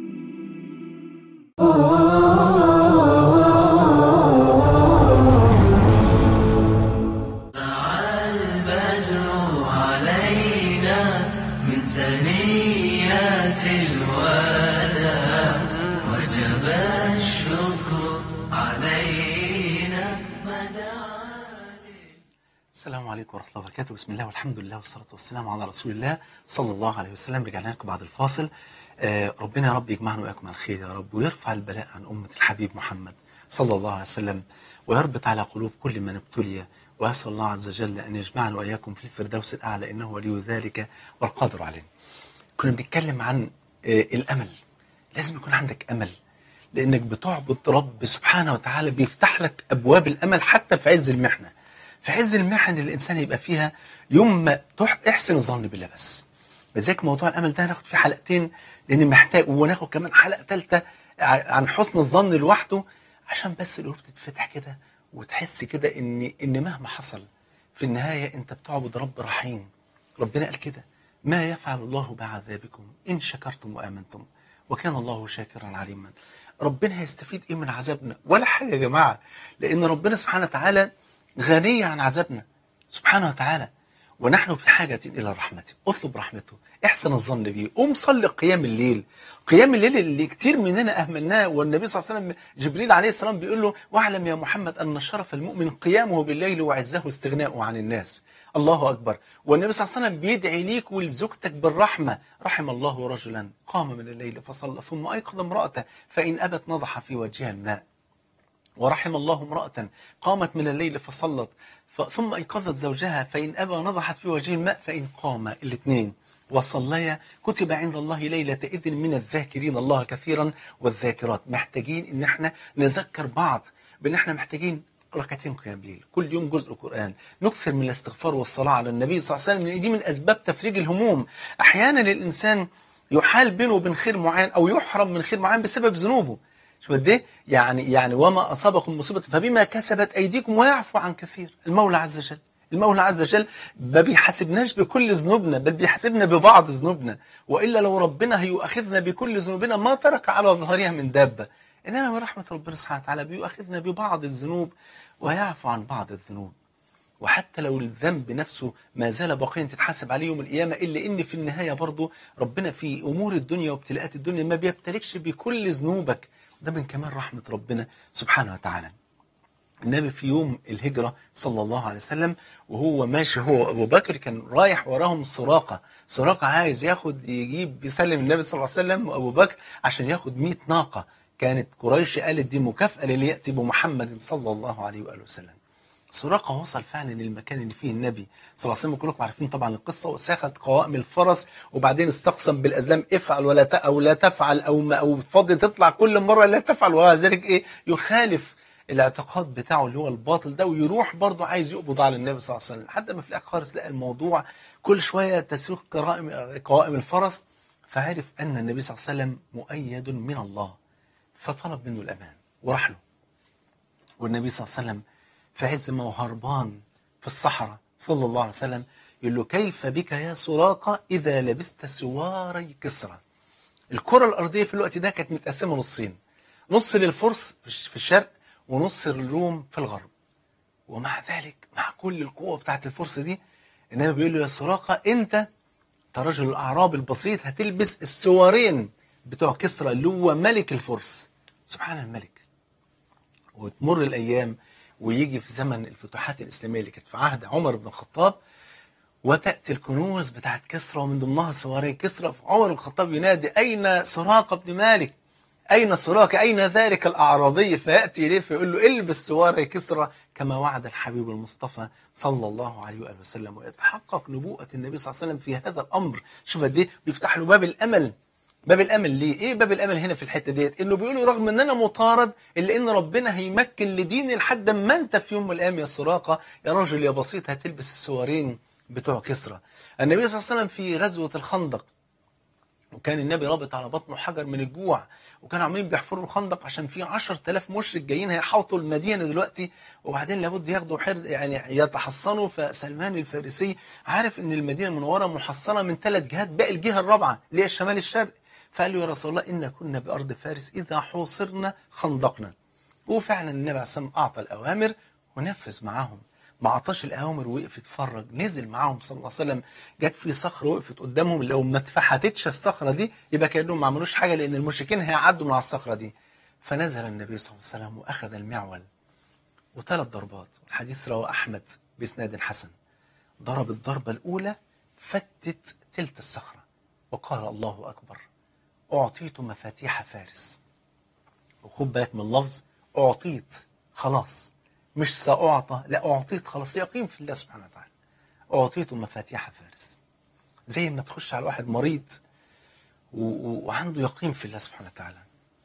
البدر علينا من ثنيات الوداع وجب الشكر علينا مدى السلام عليكم ورحمة الله وبركاته بسم الله والحمد لله والصلاة والسلام على رسول الله صلى الله عليه وسلم رجعنا لكم بعد الفاصل آه ربنا يا رب يجمعنا وإياكم على الخير يا رب ويرفع البلاء عن أمة الحبيب محمد صلى الله عليه وسلم ويربط على قلوب كل من ابتلي وأسأل الله عز وجل أن يجمعنا وإياكم في الفردوس الأعلى إنه ولي ذلك والقادر عليه كنا بنتكلم عن آه الأمل لازم يكون عندك أمل لأنك بتعبد رب سبحانه وتعالى بيفتح لك أبواب الأمل حتى في عز المحنة في عز المحن اللي الانسان يبقى فيها يوم ما تح- احسن الظن بالله بس لذلك موضوع الامل ده هناخد فيه حلقتين لان محتاج وناخد كمان حلقه ثالثه عن حسن الظن لوحده عشان بس القلوب تتفتح كده وتحس كده ان ان مهما حصل في النهايه انت بتعبد رب رحيم ربنا قال كده ما يفعل الله بعذابكم ان شكرتم وامنتم وكان الله شاكرا عليما ربنا هيستفيد ايه من عذابنا ولا حاجه يا جماعه لان ربنا سبحانه وتعالى غني عن عذابنا سبحانه وتعالى ونحن بحاجة إلى رحمته اطلب رحمته احسن الظن به قوم صلي قيام الليل قيام الليل اللي كتير مننا أهملناه والنبي صلى الله عليه وسلم جبريل عليه السلام بيقول له واعلم يا محمد أن شرف المؤمن قيامه بالليل وعزه استغناؤه عن الناس الله أكبر والنبي صلى الله عليه وسلم بيدعي ليك ولزوجتك بالرحمة رحم الله رجلا قام من الليل فصلى ثم أيقظ امرأته فإن أبت نضح في وجهها الماء ورحم الله امرأة قامت من الليل فصلت ف- ثم أيقظت زوجها فإن أبى نضحت في وجه الماء فإن قام الاثنين وصليا كتب عند الله ليلة إذن من الذاكرين الله كثيرا والذاكرات محتاجين إن احنا نذكر بعض بأن احنا محتاجين ركعتين قيام ليل كل يوم جزء قرآن نكثر من الاستغفار والصلاة على النبي صلى الله عليه وسلم لأن دي من أسباب تفريج الهموم أحيانا الإنسان يحال بينه وبين خير معين أو يحرم من خير معين بسبب ذنوبه شو قد ايه؟ يعني يعني وما اصابكم مصيبه فبما كسبت ايديكم ويعفو عن كثير المولى عز وجل المولى عز وجل ما بيحاسبناش بكل ذنوبنا بل بيحاسبنا ببعض ذنوبنا والا لو ربنا هيؤاخذنا بكل ذنوبنا ما ترك على ظهرها من دابه انما من رحمه ربنا سبحانه وتعالى بيؤاخذنا ببعض الذنوب ويعفو عن بعض الذنوب وحتى لو الذنب نفسه ما زال باقيا تتحاسب عليه يوم القيامة إلا إن في النهاية برضه ربنا في أمور الدنيا وابتلاءات الدنيا ما بيبتلكش بكل ذنوبك ده من كمال رحمة ربنا سبحانه وتعالى النبي في يوم الهجرة صلى الله عليه وسلم وهو ماشي هو أبو بكر كان رايح وراهم سراقة سراقة عايز ياخد يجيب يسلم النبي صلى الله عليه وسلم وأبو بكر عشان ياخد 100 ناقة كانت قريش قالت دي مكافأة للي يأتي بمحمد صلى الله عليه وآله وسلم سراقة وصل فعلا للمكان اللي فيه النبي صلى الله عليه وسلم كلكم عارفين طبعا القصة وساخت قوائم الفرس وبعدين استقسم بالأزلام افعل ولا ت... أو لا تفعل أو ما أو فضل تطلع كل مرة لا تفعل وذلك إيه يخالف الاعتقاد بتاعه اللي هو الباطل ده ويروح برضه عايز يقبض على النبي صلى الله عليه وسلم لحد ما في الآخر خالص لقى الموضوع كل شوية تسويق قوائم قوائم الفرس فعرف أن النبي صلى الله عليه وسلم مؤيد من الله فطلب منه الأمان وراح له والنبي صلى الله عليه وسلم في عز ما هو هربان في الصحراء صلى الله عليه وسلم يقول له كيف بك يا سراقة إذا لبست سواري كسرى الكرة الأرضية في الوقت ده كانت متقسمة نصين نص للفرس في الشرق ونص للروم في الغرب ومع ذلك مع كل القوة بتاعت الفرس دي النبي بيقول له يا سراقة أنت كرجل الأعراب البسيط هتلبس السوارين بتوع كسرى اللي هو ملك الفرس سبحان الملك وتمر الأيام ويجي في زمن الفتوحات الإسلامية اللي كانت في عهد عمر بن الخطاب وتأتي الكنوز بتاعت كسرى ومن ضمنها سواري كسرى فعمر بن الخطاب ينادي أين سراقة بن مالك أين سراقة أين ذلك الأعرابي فيأتي إليه فيقول له البس سواري كسرى كما وعد الحبيب المصطفى صلى الله عليه وآله وسلم ويتحقق نبوءة النبي صلى الله عليه وسلم في هذا الأمر شوف قد إيه بيفتح له باب الأمل باب الامل ليه ايه باب الامل هنا في الحته ديت انه بيقولوا رغم ان انا مطارد الا ان ربنا هيمكن لديني لحد ما انت في يوم من الايام يا سراقه يا راجل يا بسيط هتلبس السوارين بتوع كسرى النبي صلى الله عليه وسلم في غزوه الخندق وكان النبي رابط على بطنه حجر من الجوع وكانوا عاملين بيحفروا الخندق عشان في 10000 مشرك جايين هيحاوطوا المدينه دلوقتي وبعدين لابد ياخدوا حرز يعني يتحصنوا فسلمان الفارسي عارف ان المدينه المنوره محصنه من ثلاث جهات باقي الجهه الرابعه اللي هي الشمال الشرقي فقال له يا رسول الله إن كنا بأرض فارس إذا حوصرنا خندقنا وفعلا النبي عليه الصلاة والسلام أعطى الأوامر ونفذ معاهم ما عطاش الأوامر وقف يتفرج نزل معاهم صلى الله عليه وسلم جت في صخرة وقفت قدامهم لو ما اتفحتتش الصخرة دي يبقى كأنهم ما عملوش حاجة لأن المشركين هيعدوا من على الصخرة دي فنزل النبي صلى الله عليه وسلم وأخذ المعول وثلاث ضربات الحديث رواه أحمد بإسناد حسن ضرب الضربة الأولى فتت تلت الصخرة وقال الله أكبر أعطيت مفاتيح فارس وخد بالك من اللفظ أعطيت خلاص مش سأعطى لا أعطيت خلاص يقين في الله سبحانه وتعالى أعطيت مفاتيح فارس زي ما تخش على واحد مريض و... و... وعنده يقين في الله سبحانه وتعالى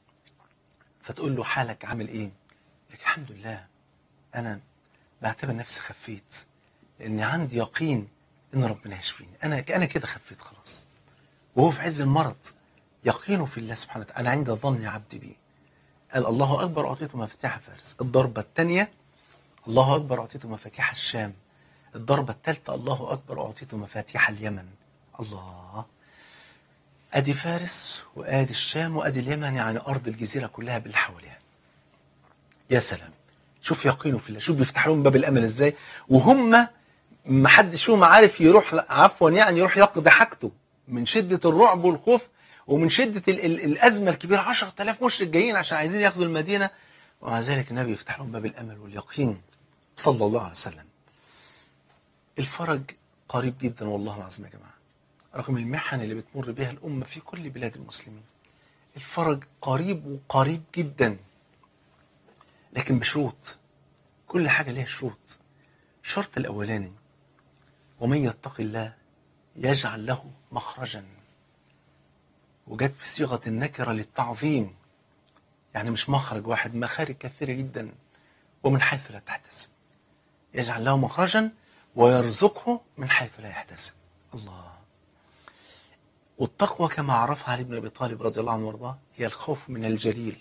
فتقول له حالك عامل ايه لك الحمد لله انا بعتبر نفسي خفيت لاني عندي يقين ان ربنا يشفيني انا انا كده خفيت خلاص وهو في عز المرض يقينه في الله سبحانه وتعالى أنا عند ظن عبدي بي قال الله أكبر أعطيته مفاتيح فارس الضربة الثانية الله أكبر أعطيته مفاتيح الشام الضربة الثالثة الله أكبر أعطيته مفاتيح اليمن الله أدي فارس وأدي الشام وأدي اليمن يعني أرض الجزيرة كلها باللي حواليها يا سلام شوف يقينه في الله شوف بيفتح لهم باب الأمل إزاي وهم ما حدش فيهم عارف يروح عفوا يعني يروح يقضي حاجته من شدة الرعب والخوف ومن شدة ال ال الأزمة الكبيرة 10000 مشرك جايين عشان عايزين ياخذوا المدينة ومع ذلك النبي يفتح لهم باب الأمل واليقين صلى الله عليه وسلم الفرج قريب جدا والله العظيم يا جماعة رغم المحن اللي بتمر بها الأمة في كل بلاد المسلمين الفرج قريب وقريب جدا لكن بشروط كل حاجة ليها شروط الشرط الأولاني ومن يتق الله يجعل له مخرجا وجت في صيغة النكرة للتعظيم يعني مش مخرج واحد مخارج كثيرة جدا ومن حيث لا تحتسب يجعل له مخرجا ويرزقه من حيث لا يحتسب الله والتقوى كما عرفها علي بن أبي طالب رضي الله عنه وارضاه هي الخوف من الجليل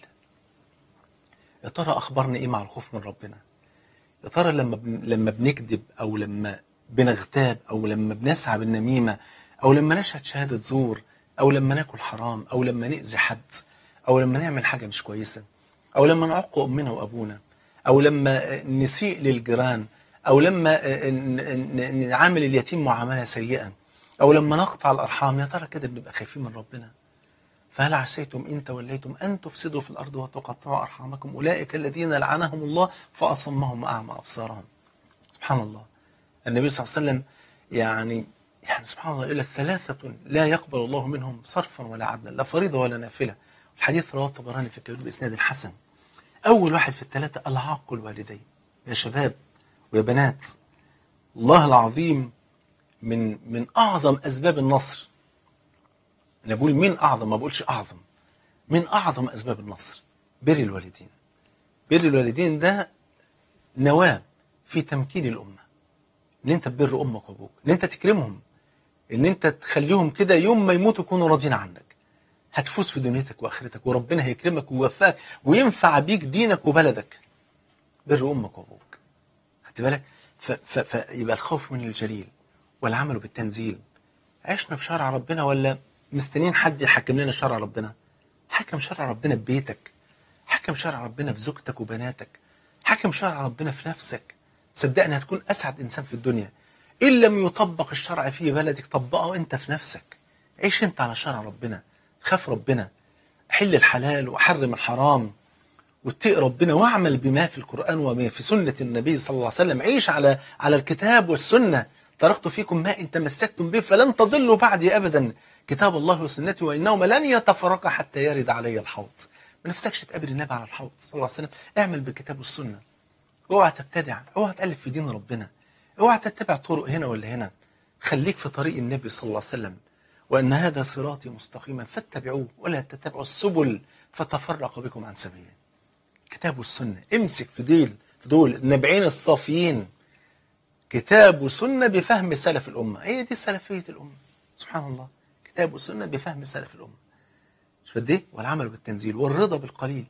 يا ترى أخبرنا إيه مع الخوف من ربنا يا ترى لما بن... لما بنكذب أو لما بنغتاب أو لما بنسعى بالنميمة أو لما نشهد شهادة زور أو لما ناكل حرام أو لما نأذي حد أو لما نعمل حاجة مش كويسة أو لما نعق أمنا وأبونا أو لما نسيء للجيران أو لما نعامل اليتيم معاملة سيئة أو لما نقطع الأرحام يا ترى كده بنبقى خايفين من ربنا فهل عسيتم إن توليتم أن تفسدوا في الأرض وتقطعوا أرحامكم أولئك الذين لعنهم الله فأصمهم وأعمى أبصارهم سبحان الله النبي صلى الله عليه وسلم يعني يعني سبحان الله يقول لك ثلاثة لا يقبل الله منهم صرفا ولا عدلا لا فريضة ولا نافلة الحديث رواه الطبراني في الكبير بإسناد حسن أول واحد في الثلاثة العاق الوالدين يا شباب ويا بنات الله العظيم من من أعظم أسباب النصر أنا بقول من أعظم ما بقولش أعظم من أعظم أسباب النصر بر الوالدين بر الوالدين ده نواة في تمكين الأمة إن أنت تبر أمك وأبوك إن أنت تكرمهم إن أنت تخليهم كده يوم ما يموتوا يكونوا راضين عنك هتفوز في دنيتك وآخرتك وربنا هيكرمك ويوفقك وينفع بيك دينك وبلدك بر أمك وأبوك خدت بالك فيبقى الخوف من الجليل والعمل بالتنزيل عشنا بشرع ربنا ولا مستنيين حد يحكم لنا شرع ربنا حكم شرع ربنا ببيتك حكم شرع ربنا في زوجتك وبناتك حكم شرع ربنا في نفسك صدقني هتكون أسعد إنسان في الدنيا إن لم يطبق الشرع في بلدك طبقه أنت في نفسك عيش أنت على شرع ربنا خاف ربنا حل الحلال وحرم الحرام واتقي ربنا واعمل بما في القرآن وما في سنة النبي صلى الله عليه وسلم عيش على على الكتاب والسنة تركت فيكم ما إن تمسكتم به فلن تضلوا بعدي أبدا كتاب الله وسنتي وإنهما لن يتفرقا حتى يرد علي الحوض ما نفسكش تقابل النبي على الحوض صلى الله عليه وسلم اعمل بالكتاب والسنة اوعى تبتدع اوعى تألف في دين ربنا اوعى تتبع طرق هنا ولا هنا خليك في طريق النبي صلى الله عليه وسلم وأن هذا صراطي مستقيما فاتبعوه ولا تتبعوا السبل فتفرق بكم عن سبيله كتاب والسنة امسك في ديل في دول النبعين الصافيين كتاب وسنة بفهم سلف الأمة هي دي سلفية الأمة سبحان الله كتاب وسنة بفهم سلف الأمة مش دي والعمل بالتنزيل والرضا بالقليل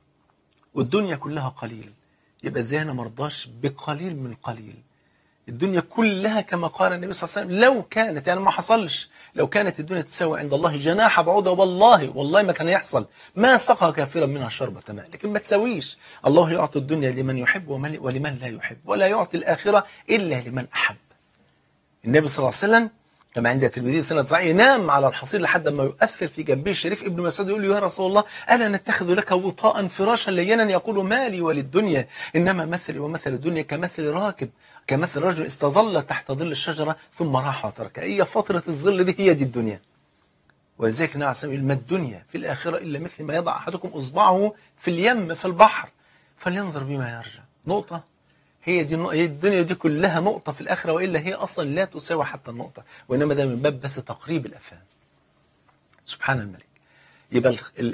والدنيا كلها قليل يبقى ازاي انا مرضاش بقليل من قليل الدنيا كلها كما قال النبي صلى الله عليه وسلم لو كانت يعني ما حصلش لو كانت الدنيا تساوي عند الله جناح بعوضة والله والله ما كان يحصل ما سقى كافرا منها شربة ماء لكن ما تساويش الله يعطي الدنيا لمن يحب ولمن لا يحب ولا يعطي الآخرة إلا لمن أحب النبي صلى الله عليه وسلم كما عند الترمذي سنة صحيح ينام على الحصير لحد ما يؤثر في جنبه الشريف ابن مسعود يقول له يا رسول الله ألا نتخذ لك وطاء فراشا لينا يقول مالي وللدنيا إنما مثلي ومثل الدنيا كمثل راكب كمثل رجل استظل تحت ظل الشجرة ثم راح وترك هي فترة الظل دي هي دي الدنيا ولذلك النبي عليه ما الدنيا في الآخرة إلا مثل ما يضع أحدكم إصبعه في اليم في البحر فلينظر بما يرجع نقطة هي دي هي الدنيا دي كلها نقطة في الآخرة وإلا هي أصلا لا تساوي حتى النقطة وإنما ده من باب بس تقريب الأفهام سبحان الملك يبقى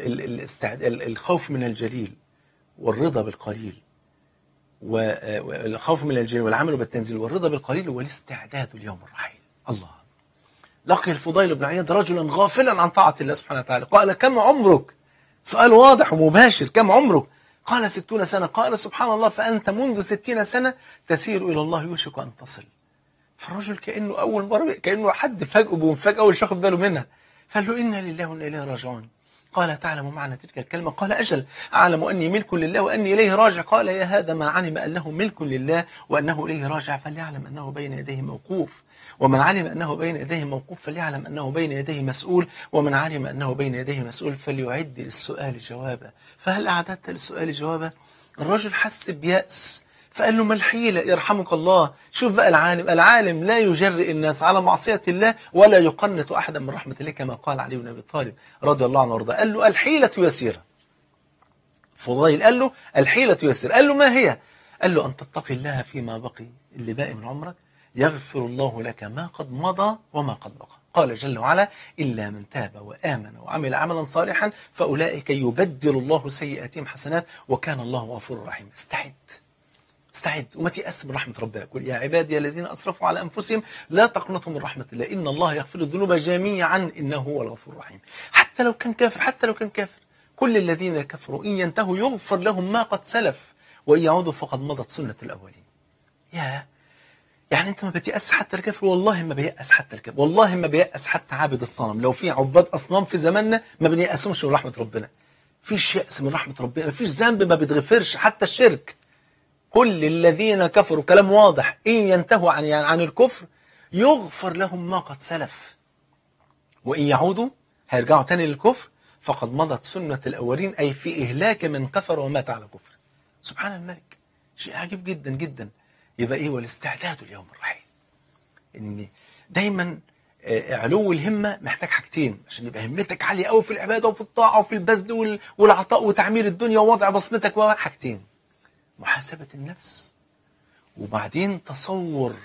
الخوف من الجليل والرضا بالقليل والخوف من الجليل والعمل بالتنزيل والرضا بالقليل والاستعداد ليوم الرحيل الله لقي الفضيل بن عياض رجلا غافلا عن طاعة الله سبحانه وتعالى قال كم عمرك سؤال واضح ومباشر كم عمرك قال ستون سنة قال سبحان الله فأنت منذ ستين سنة تسير إلى الله يوشك أن تصل فالرجل كأنه أول مرة كأنه حد فاجئه بمفاجأة أول شاخد باله منها فقال له إنا لله وإنا إليه راجعون قال تعلم معنى تلك الكلمة قال أجل أعلم أني ملك لله وأني إليه راجع قال يا هذا من علم أنه ملك لله وأنه إليه راجع فليعلم أنه بين يديه موقوف ومن علم أنه بين يديه موقوف فليعلم أنه بين يديه مسؤول ومن علم أنه بين يديه مسؤول فليعد للسؤال جوابا فهل أعددت للسؤال جوابا الرجل حس بيأس فقال له ما الحيلة يرحمك الله شوف بقى العالم العالم لا يجرئ الناس على معصية الله ولا يقنط أحدا من رحمة الله كما قال علي بن أبي طالب رضي الله عنه وارضاه قال له الحيلة يسيرة فضيل قال له الحيلة يسيرة قال له ما هي قال له أن تتقي الله فيما بقي اللي باقي من عمرك يغفر الله لك ما قد مضى وما قد بقى قال جل وعلا إلا من تاب وآمن وعمل عملا صالحا فأولئك يبدل الله سيئاتهم حسنات وكان الله غفورا رحيما استعد استعد وما تيأس من رحمة ربنا قل يا عبادي الذين أسرفوا على أنفسهم لا تقنطوا من رحمة الله إن الله يغفر الذنوب جميعا إنه هو الغفور الرحيم حتى لو كان كافر حتى لو كان كافر كل الذين كفروا إن ينتهوا يغفر لهم ما قد سلف وإن يعودوا فقد مضت سنة الأولين يا يعني انت ما بتيأس حتى الكافر والله ما بيأس حتى الكافر والله ما بيأس حتى عابد الصنم لو في عباد أصنام في زماننا ما بنيأسهمش من رحمة ربنا فيش يأس من رحمة ربنا فيش ذنب ما بيتغفرش حتى الشرك كل الذين كفروا كلام واضح إن ينتهوا عن يعني عن الكفر يغفر لهم ما قد سلف وإن يعودوا هيرجعوا تاني للكفر فقد مضت سنة الأولين أي في إهلاك من كفر ومات على كفر سبحان الملك شيء عجيب جدا جدا يبقى إيه والاستعداد اليوم الرحيل إن دايما آه، علو الهمة محتاج حاجتين عشان يبقى همتك عالية قوي في العبادة وفي الطاعة وفي البذل وال- والعطاء وتعمير الدنيا ووضع بصمتك وحاجتين محاسبة النفس وبعدين تصور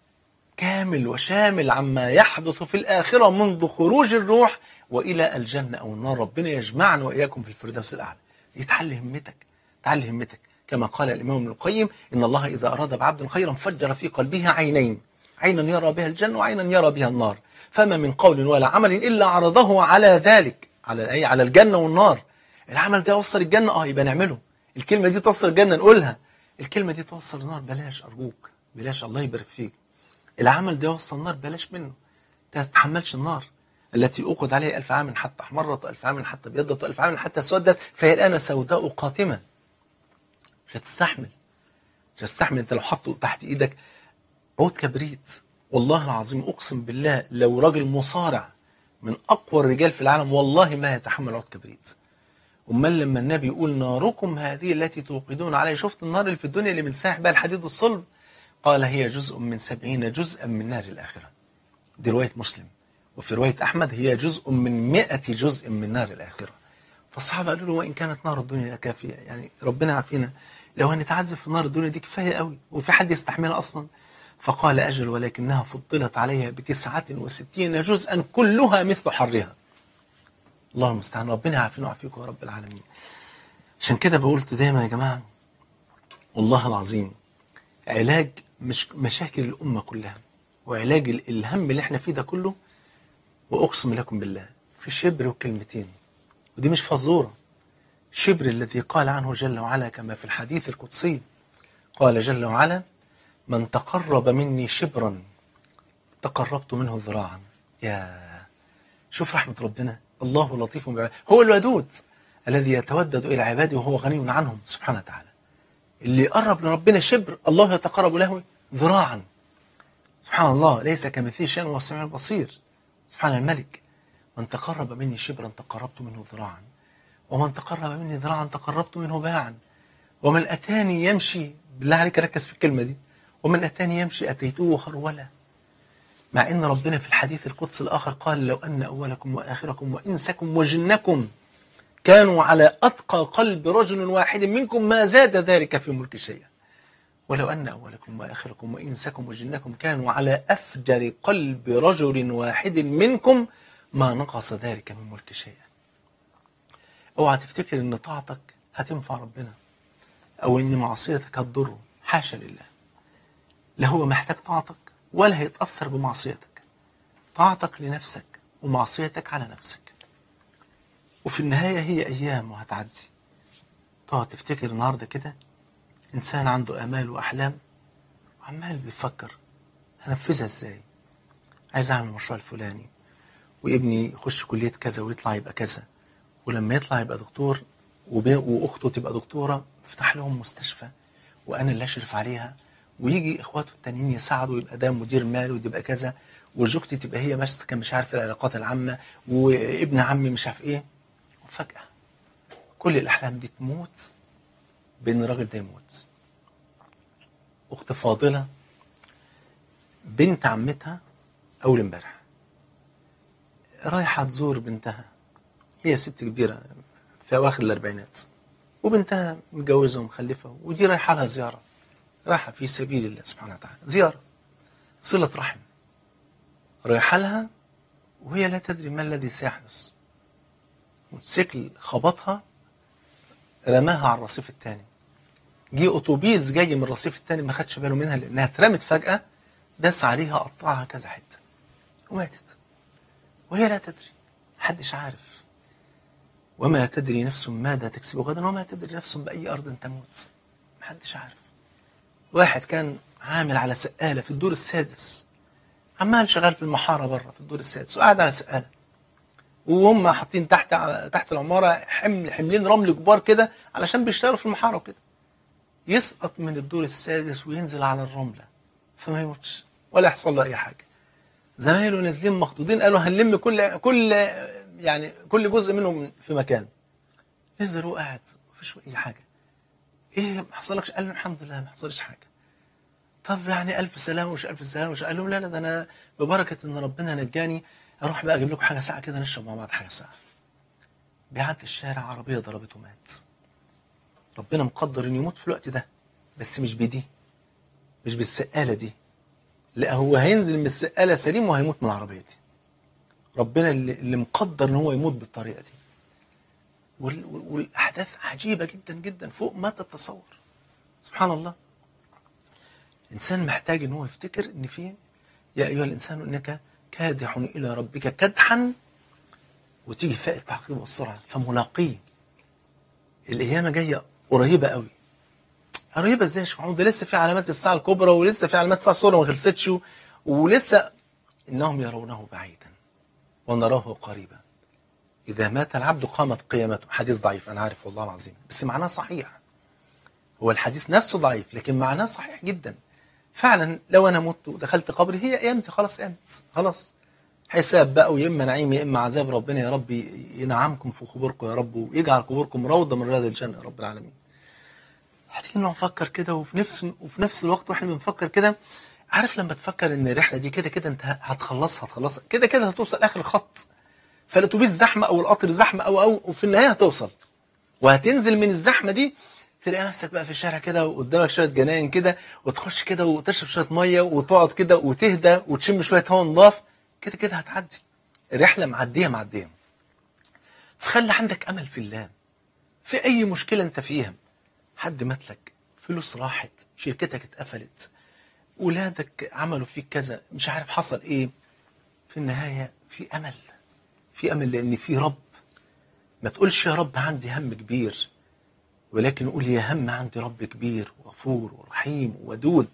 كامل وشامل عما يحدث في الآخرة منذ خروج الروح وإلى الجنة أو النار ربنا يجمعنا وإياكم في الفردوس الأعلى دي تعلي همتك تعلي همتك كما قال الإمام ابن القيم إن الله إذا أراد بعبد خيرا فجر في قلبه عينين عينا يرى بها الجنة وعينا يرى بها النار فما من قول ولا عمل إلا عرضه على ذلك على أي على الجنة والنار العمل ده يوصل الجنة اه يبقى نعمله الكلمة دي توصل الجنة نقولها الكلمة دي توصل النار بلاش أرجوك بلاش الله يبارك فيك العمل ده يوصل النار بلاش منه انت ما تتحملش النار التي أوقد عليها ألف عام حتى أحمرت ألف عام حتى ابيضت ألف عام حتى اسودت فهي الآن سوداء قاتمة مش هتستحمل مش هتستحمل انت لو حطه تحت ايدك عود كبريت والله العظيم اقسم بالله لو راجل مصارع من اقوى الرجال في العالم والله ما يتحمل عود كبريت امال لما النبي يقول ناركم هذه التي توقدون عليها شفت النار اللي في الدنيا اللي من ساح بها الحديد والصلب قال هي جزء من سبعين جزءا من نار الآخرة دي رواية مسلم وفي رواية أحمد هي جزء من مئة جزء من نار الآخرة فالصحابة قالوا له وإن كانت نار الدنيا كافية يعني ربنا عافينا لو هنتعذب في نار الدنيا دي كفاية قوي وفي حد يستحملها أصلا فقال أجل ولكنها فضلت عليها بتسعة وستين جزءا كلها مثل حرها الله المستعان ربنا يعافينا ويعافيكم يا رب العالمين عشان كده بقولت دايما يا جماعة والله العظيم علاج مش مشاكل الأمة كلها وعلاج ال- الهم اللي احنا فيه ده كله وأقسم لكم بالله في شبر وكلمتين ودي مش فزورة شبر الذي قال عنه جل وعلا كما في الحديث القدسي قال جل وعلا من تقرب مني شبرا تقربت منه ذراعا يا شوف رحمة ربنا الله لطيف بعباده هو الودود الذي يتودد إلى عباده وهو غني عنهم سبحانه وتعالى اللي يقرب لربنا شبر الله يتقرب له ذراعا سبحان الله ليس كمثله شيء وهو السميع البصير سبحان الملك من تقرب مني شبرا تقربت منه ذراعا ومن تقرب مني ذراعا تقربت منه باعا ومن أتاني يمشي بالله عليك ركز في الكلمة دي ومن أتاني يمشي أتيته خرولا مع أن ربنا في الحديث القدس الآخر قال لو أن أولكم وآخركم وإنسكم وجنكم كانوا على أتقى قلب رجل واحد منكم ما زاد ذلك في ملك شيئا ولو أن أولكم وآخركم وإنسكم وجنكم كانوا على أفجر قلب رجل واحد منكم ما نقص ذلك من ملك شيئا اوعى تفتكر ان طاعتك هتنفع ربنا او ان معصيتك هتضره حاشا لله لا هو محتاج طاعتك ولا هيتأثر بمعصيتك طاعتك لنفسك ومعصيتك على نفسك وفي النهاية هي أيام وهتعدي تقعد تفتكر النهاردة كده إنسان عنده آمال وأحلام وعمال بيفكر هنفذها إزاي عايز أعمل المشروع الفلاني وابني يخش كلية كذا ويطلع يبقى كذا ولما يطلع يبقى دكتور وبي- واخته تبقى دكتوره افتح لهم مستشفى وانا اللي اشرف عليها ويجي اخواته التانيين يساعدوا يبقى ده مدير مالي وتبقى كذا وزوجتي تبقى هي ماسكه مش عارف العلاقات العامه وابن عمي مش عارف ايه وفجاه كل الاحلام دي تموت بان الراجل ده يموت اخت فاضله بنت عمتها اول امبارح رايحه تزور بنتها هي ست كبيره في اواخر الاربعينات وبنتها متجوزه ومخلفه ودي رايحه لها زياره رايحه في سبيل الله سبحانه وتعالى زياره صله رحم رايحه لها وهي لا تدري ما الذي سيحدث موتوسيكل خبطها رماها على الرصيف الثاني جه اتوبيس جاي من الرصيف الثاني ما خدش باله منها لانها اترمت فجاه داس عليها قطعها كذا حته وماتت وهي لا تدري محدش عارف وما تدري نفس ماذا تكسب غدا وما تدري نفس بأي أرض تموت محدش عارف واحد كان عامل على سقالة في الدور السادس عمال شغال في المحارة بره في الدور السادس وقاعد على سقالة وهم حاطين تحت على تحت العمارة حمل حملين رمل كبار كده علشان بيشتغلوا في المحارة وكده يسقط من الدور السادس وينزل على الرملة فما يموتش ولا يحصل له أي حاجة زمايله نازلين مخطوطين قالوا هنلم كل كل يعني كل جزء منهم في مكان نزل هو قاعد مفيش اي حاجه ايه ما حصلكش قال له الحمد لله ما حصلش حاجه طب يعني الف سلامه ومش الف سلامه ومش قال لهم لا لا ده انا ببركه ان ربنا نجاني اروح بقى اجيب لكم حاجه ساعه كده نشرب مع بعض حاجه ساعه بيعدي الشارع عربيه ضربته مات ربنا مقدر انه يموت في الوقت ده بس مش بدي مش بالسقاله دي لا هو هينزل من السقاله سليم وهيموت من العربيه دي ربنا اللي, اللي مقدر ان هو يموت بالطريقه دي وال- وال- والاحداث عجيبه جدا جدا فوق ما تتصور سبحان الله الانسان محتاج ان هو يفتكر ان في يا ايها الانسان انك كادح الى ربك كدحا وتيجي فاء التعقيب والسرعه فملاقيه القيامه جايه قريبه قوي قريبه ازاي يا شيخ محمود ده لسه في علامات الساعه الكبرى ولسه في علامات الساعه الصغرى ما خلصتش ولسه انهم يرونه بعيدا ونراه قريبا إذا مات العبد قامت قيامته حديث ضعيف أنا عارف والله العظيم بس معناه صحيح هو الحديث نفسه ضعيف لكن معناه صحيح جدا فعلا لو أنا مت ودخلت قبري هي قيامتي خلاص قامت خلاص حساب بقى ويا إما نعيم يا إما عذاب ربنا يا رب ينعمكم في قبوركم يا رب ويجعل قبوركم روضة من رياض الجنة يا رب العالمين هتيجي نقعد نفكر كده وفي نفس وفي نفس الوقت واحنا بنفكر كده عارف لما تفكر ان الرحله دي كده كده انت هتخلصها هتخلصها كده كده هتوصل اخر الخط فالاتوبيس زحمه او القطر زحمه او او وفي النهايه هتوصل وهتنزل من الزحمه دي تلاقي نفسك بقى في الشارع كده وقدامك شويه جناين كده وتخش كده وتشرب شويه ميه وتقعد كده وتهدى وتشم شويه هواء نضاف كده كده هتعدي الرحله معديه معديه فخلي عندك امل في الله في اي مشكله انت فيها حد مات لك فلوس راحت شركتك اتقفلت ولادك عملوا فيك كذا مش عارف حصل ايه في النهايه في امل في امل لان في رب ما تقولش يا رب عندي هم كبير ولكن قول يا هم عندي رب كبير وغفور ورحيم ودود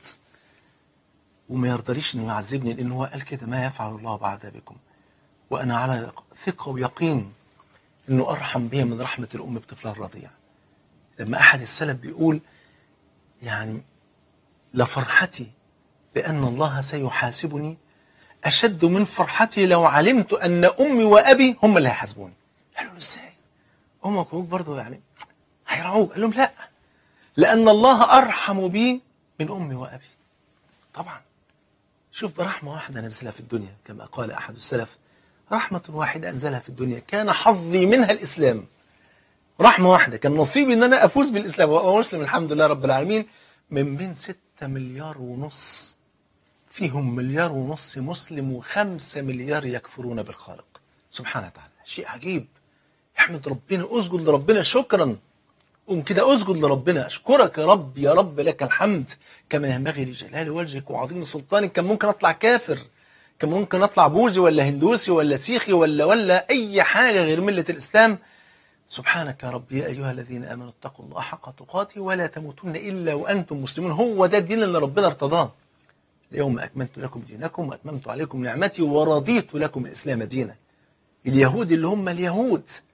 وما يرضليش انه يعذبني لان هو قال كده ما يفعل الله بعذابكم وانا على ثقه ويقين انه ارحم بي من رحمه الام بطفلها الرضيع لما احد السلف بيقول يعني لفرحتي بان الله سيحاسبني أشد من فرحتي لو علمت أن أمي وأبي هم اللي هيحاسبوني قالوا له إزاي أمك وأبوك برضه يعني هيرعوك قال لهم لا لأن الله أرحم بي من أمي وأبي طبعا شوف برحمة واحدة نزلها في الدنيا كما قال أحد السلف رحمة واحدة أنزلها في الدنيا كان حظي منها الإسلام رحمة واحدة كان نصيبي أن أنا أفوز بالإسلام وأبقى مسلم الحمد لله رب العالمين من بين ستة مليار ونص فيهم مليار ونص مسلم وخمسة مليار يكفرون بالخالق سبحانه وتعالى شيء عجيب احمد ربنا اسجد لربنا شكرا قوم كده اسجد لربنا اشكرك يا رب يا رب لك الحمد كما ينبغي لجلال وجهك وعظيم سلطانك كان ممكن اطلع كافر كان ممكن اطلع بوذي ولا هندوسي ولا سيخي ولا ولا اي حاجه غير مله الاسلام سبحانك يا رب يا ايها الذين امنوا اتقوا الله حق تقاته ولا تموتن الا وانتم مسلمون هو ده الدين اللي ربنا ارتضاه اليوم أكملت لكم دينكم وأتممت عليكم نعمتي ورضيت لكم الإسلام دينا اليهود اللي هم اليهود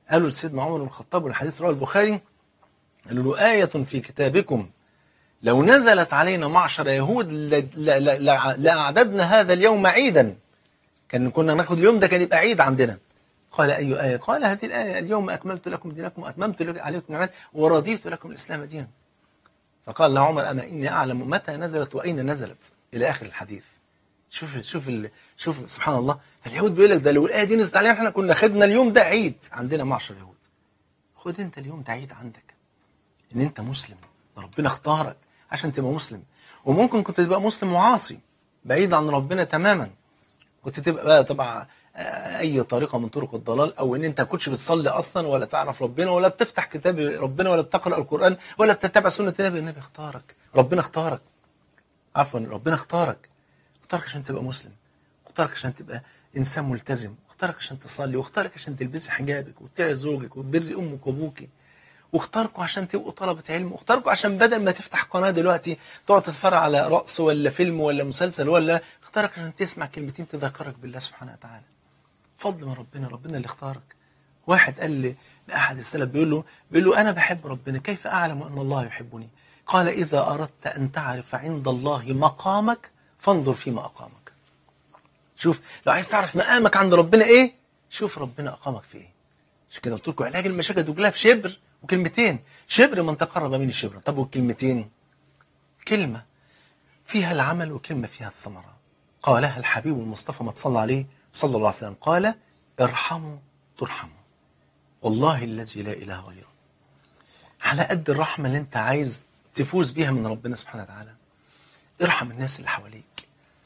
قالوا لسيدنا عمر بن الخطاب والحديث رواه البخاري قالوا له آية في كتابكم لو نزلت علينا معشر يهود ل- ل- ل- ل- لأعددنا هذا اليوم عيدا كان كنا ناخد اليوم ده كان يبقى عيد عندنا قال أي آية قال هذه الآية اليوم أكملت لكم دينكم وأتممت لك- عليكم نعمتي ورضيت لكم الإسلام دينا فقال له عمر أما إني أعلم متى نزلت وأين نزلت إلى آخر الحديث شوف شوف ال... شوف سبحان الله اليهود بيقول لك ده لو الآية دي نزلت علينا احنا كنا خدنا اليوم ده عيد عندنا معشر يهود خد انت اليوم ده عيد عندك ان انت مسلم ربنا اختارك عشان تبقى مسلم وممكن كنت تبقى مسلم وعاصي بعيد عن ربنا تماما كنت تبقى بقى طبعا آه، اي طريقه من طرق الضلال او ان انت كنتش بتصلي اصلا ولا تعرف ربنا ولا بتفتح كتاب ربنا ولا بتقرا القران ولا بتتبع سنه النبي النبي اختارك ربنا اختارك عفوا ربنا اختارك اختارك عشان تبقى مسلم اختارك عشان تبقى انسان ملتزم اختارك عشان تصلي واختارك عشان تلبسي حجابك وتطيعي زوجك وتبري امك وابوكي واختاركوا عشان تبقوا طلبة علم واختاركوا عشان بدل ما تفتح قناة دلوقتي تقعد تتفرج على رقص ولا فيلم ولا مسلسل ولا اختارك عشان تسمع كلمتين تذكرك بالله سبحانه وتعالى فضل من ربنا ربنا اللي اختارك واحد قال لي لأحد السلف بيقول له بيقول له أنا بحب ربنا كيف أعلم أن الله يحبني قال إذا أردت أن تعرف عند الله مقامك فانظر فيما أقامك شوف لو عايز تعرف مقامك عند ربنا إيه شوف ربنا أقامك في إيه مش كده قلت لكم علاج المشاكل دي كلها في شبر وكلمتين شبر من تقرب من الشبر طب والكلمتين كلمة فيها العمل وكلمة فيها الثمرة قالها الحبيب المصطفى ما تصلى عليه صلى الله عليه وسلم قال ارحموا ترحموا والله الذي لا إله غيره على قد الرحمة اللي انت عايز تفوز بيها من ربنا سبحانه وتعالى ارحم الناس اللي حواليك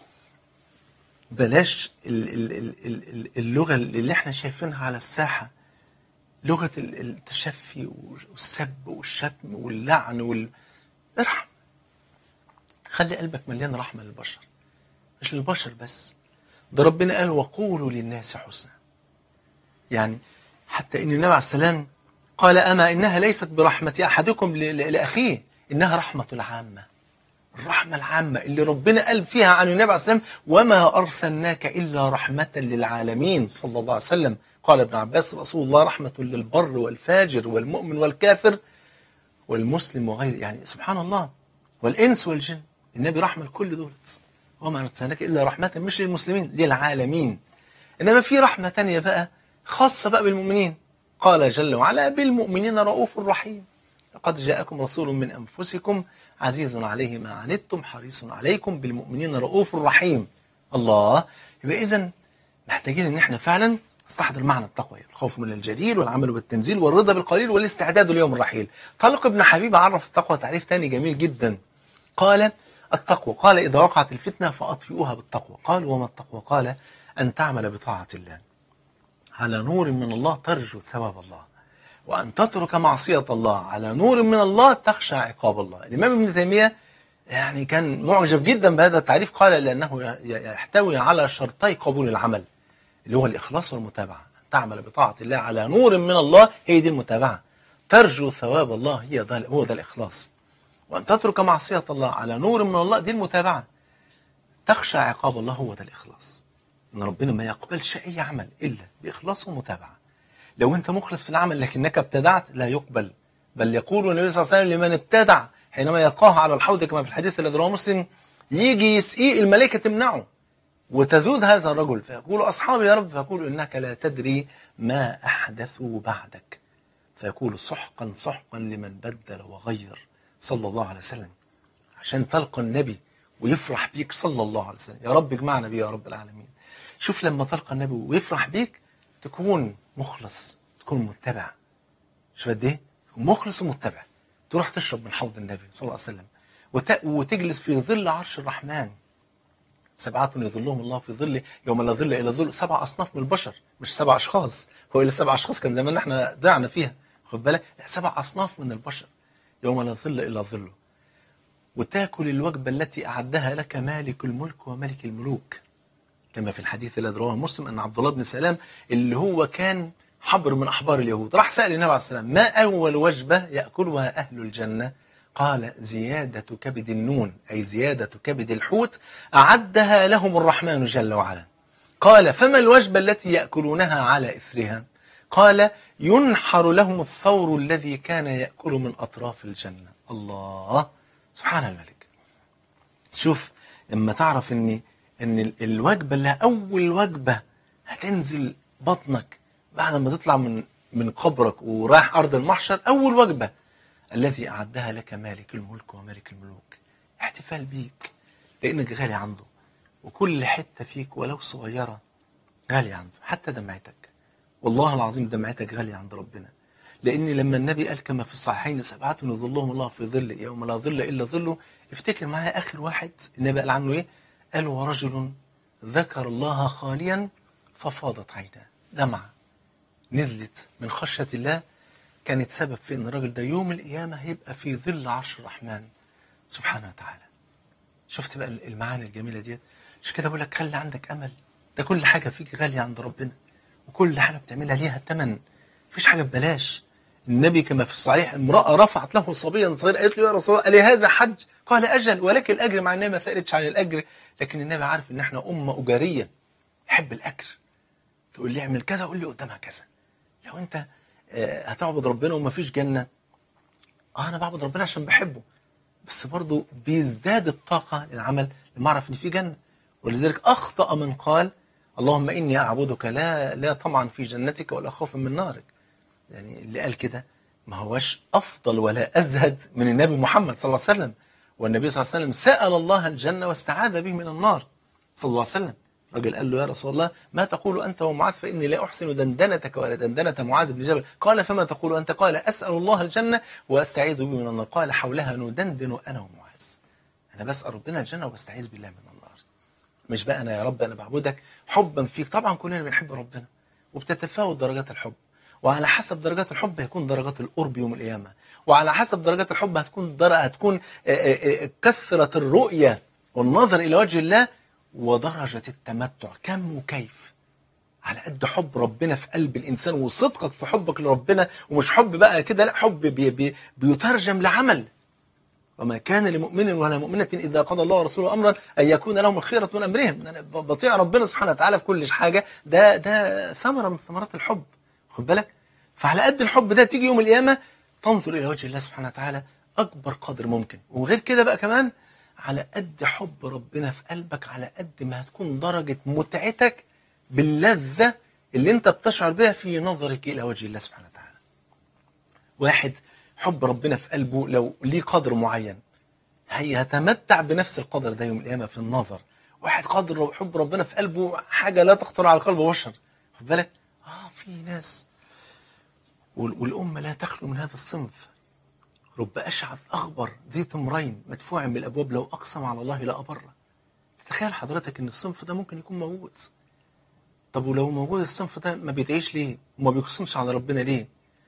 بلاش ال- ال- ال- ال- ال- اللغة اللي احنا شايفينها على الساحة لغة ال- التشفي والسب والشتم واللعن وال... ارحم خلي قلبك مليان رحمة للبشر مش للبشر بس ده ربنا قال وقولوا للناس حسنا يعني حتى ان النبي عليه السلام قال اما انها ليست برحمة احدكم ل- ل- لاخيه انها رحمة العامة الرحمة العامة اللي ربنا قال فيها عن النبي عليه السلام وما أرسلناك إلا رحمة للعالمين صلى الله عليه وسلم قال ابن عباس رسول الله رحمة للبر والفاجر والمؤمن والكافر والمسلم وغيره يعني سبحان الله والإنس والجن النبي رحمة لكل دول وما أرسلناك إلا رحمة مش للمسلمين للعالمين إنما في رحمة تانية بقى خاصة بقى بالمؤمنين قال جل وعلا بالمؤمنين رؤوف رحيم لقد جاءكم رسول من أنفسكم عزيز عليه ما عنتم حريص عليكم بالمؤمنين رؤوف رحيم الله يبقى إذا محتاجين ان احنا فعلا نستحضر معنى التقوى الخوف من الجليل والعمل بالتنزيل والرضا بالقليل والاستعداد ليوم الرحيل طلق ابن حبيب عرف التقوى تعريف تاني جميل جدا قال التقوى قال إذا وقعت الفتنة فأطفئوها بالتقوى قال وما التقوى قال أن تعمل بطاعة الله على نور من الله ترجو ثواب الله وأن تترك معصية الله على نور من الله تخشى عقاب الله الإمام ابن تيمية يعني كان معجب جدا بهذا التعريف قال لأنه يحتوي على شرطي قبول العمل اللي هو الإخلاص والمتابعة أن تعمل بطاعة الله على نور من الله هي دي المتابعة ترجو ثواب الله هي ده هو ده الإخلاص وأن تترك معصية الله على نور من الله دي المتابعة تخشى عقاب الله هو ده الإخلاص إن ربنا ما يقبلش أي عمل إلا بإخلاص ومتابعة لو أنت مخلص في العمل لكنك ابتدعت لا يقبل بل يقول النبي صلى الله عليه وسلم لمن ابتدع حينما يلقاه على الحوض كما في الحديث الذي رواه مسلم يجي يسقيه الملائكة تمنعه وتذود هذا الرجل فيقول أصحابي يا رب فيقول إنك لا تدري ما أحدثوا بعدك فيقول سحقا سحقا لمن بدل وغير صلى الله عليه وسلم عشان تلقى النبي ويفرح بيك صلى الله عليه وسلم يا رب اجمعنا بيه يا رب العالمين شوف لما تلقى النبي ويفرح بيك تكون مخلص تكون متبع شوف قد ايه مخلص ومتبع تروح تشرب من حوض النبي صلى الله عليه وسلم وت... وتجلس في ظل عرش الرحمن سبعة يظلهم الله في ظله يوم لا ظل إلا ظل سبع أصناف من البشر مش سبع أشخاص هو إلا سبع أشخاص كان زمان احنا ضعنا فيها خد بالك لا سبع أصناف من البشر يوم لا ظل إلا ظله وتاكل الوجبة التي أعدها لك مالك الملك وملك الملوك كما في الحديث الذي رواه مسلم أن عبد الله بن سلام اللي هو كان حبر من أحبار اليهود راح سأل النبي عليه السلام ما أول وجبة يأكلها أهل الجنة قال زيادة كبد النون أي زيادة كبد الحوت أعدها لهم الرحمن جل وعلا قال فما الوجبة التي يأكلونها على إثرها قال ينحر لهم الثور الذي كان يأكل من أطراف الجنة الله سبحان الملك شوف لما تعرف ان ان ال- الوجبه اللي اول وجبه هتنزل بطنك بعد ما تطلع من من قبرك ورايح ارض المحشر اول وجبه الذي اعدها لك مالك الملك وملك الملوك احتفال بيك لانك غالي عنده وكل حته فيك ولو صغيره غاليه عنده حتى دمعتك والله العظيم دمعتك غاليه عند ربنا لان لما النبي قال كما في الصحيحين سبعه يظلهم الله في ظل يوم لا ظل الا ظله افتكر معايا اخر واحد النبي قال عنه ايه قال ورجل ذكر الله خاليا ففاضت عيناه دمعة نزلت من خشية الله كانت سبب في ان الراجل ده يوم القيامة هيبقى في ظل عرش الرحمن سبحانه وتعالى شفت بقى المعاني الجميلة ديت مش كده بقول لك خلي عندك امل ده كل حاجة فيك غالية عند ربنا وكل حاجة بتعملها ليها ثمن مفيش حاجة ببلاش النبي كما في الصحيح امرأة رفعت له صبيا صغيرا قالت له يا رسول الله ألهذا حج قال أجل ولك الأجر مع النبي ما سألتش عن الأجر لكن النبي عارف إن إحنا أمة أجارية يحب الأجر تقول لي اعمل كذا قول لي قدامها كذا لو أنت آه، هتعبد ربنا وما فيش جنة اه أنا بعبد ربنا عشان بحبه بس برضه بيزداد الطاقة للعمل لما أعرف إن في جنة ولذلك أخطأ من قال اللهم إني أعبدك لا لا طمعا في جنتك ولا خوفا من نارك يعني اللي قال كده ما هوش أفضل ولا أزهد من النبي محمد صلى الله عليه وسلم والنبي صلى الله عليه وسلم سأل الله الجنة واستعاذ به من النار صلى الله عليه وسلم الراجل قال له يا رسول الله ما تقول أنت ومعاذ فإني لا أحسن دندنتك ولا دندنة معاذ بن جبل قال فما تقول أنت قال أسأل الله الجنة وأستعيذ به من النار قال حولها ندندن أنا ومعاذ أنا بسأل ربنا الجنة وبستعيذ بالله من النار مش بقى أنا يا رب أنا بعبدك حبا فيك طبعا كلنا بنحب ربنا وبتتفاوت درجات الحب وعلى حسب درجات الحب هيكون درجات القرب يوم القيامة وعلى حسب درجات الحب هتكون در... هتكون آه، آه، آه، كثرة الرؤية والنظر إلى وجه الله ودرجة التمتع كم وكيف على قد حب ربنا في قلب الإنسان وصدقك في حبك لربنا ومش حب بقى كده لا حب بي بي بيترجم لعمل وما كان لمؤمن ولا مؤمنة إذا قضى الله ورسوله أمرا أن يكون لهم الخيرة من أمرهم أنا بطيع ربنا سبحانه وتعالى في كل حاجة ده ده ثمرة من ثمرات الحب خد بالك فعلى قد الحب ده تيجي يوم القيامة تنظر إلى وجه الله سبحانه وتعالى أكبر قدر ممكن وغير كده بقى كمان على قد حب ربنا في قلبك على قد ما هتكون درجة متعتك باللذة اللي انت بتشعر بها في نظرك إلى وجه الله سبحانه وتعالى واحد حب ربنا في قلبه لو ليه قدر معين هيتمتع بنفس القدر ده يوم القيامة في النظر واحد قدر حب ربنا في قلبه حاجة لا تخطر على قلب بشر خد بالك اه في ناس وال- والأمة لا تخلو من هذا الصنف رب أشعث أخبر ذي تمرين مدفوع بالأبواب لو أقسم على الله لأبره تخيل حضرتك إن الصنف ده ممكن يكون موجود طب ولو موجود الصنف ده ما بيدعيش ليه وما بيقسمش على ربنا ليه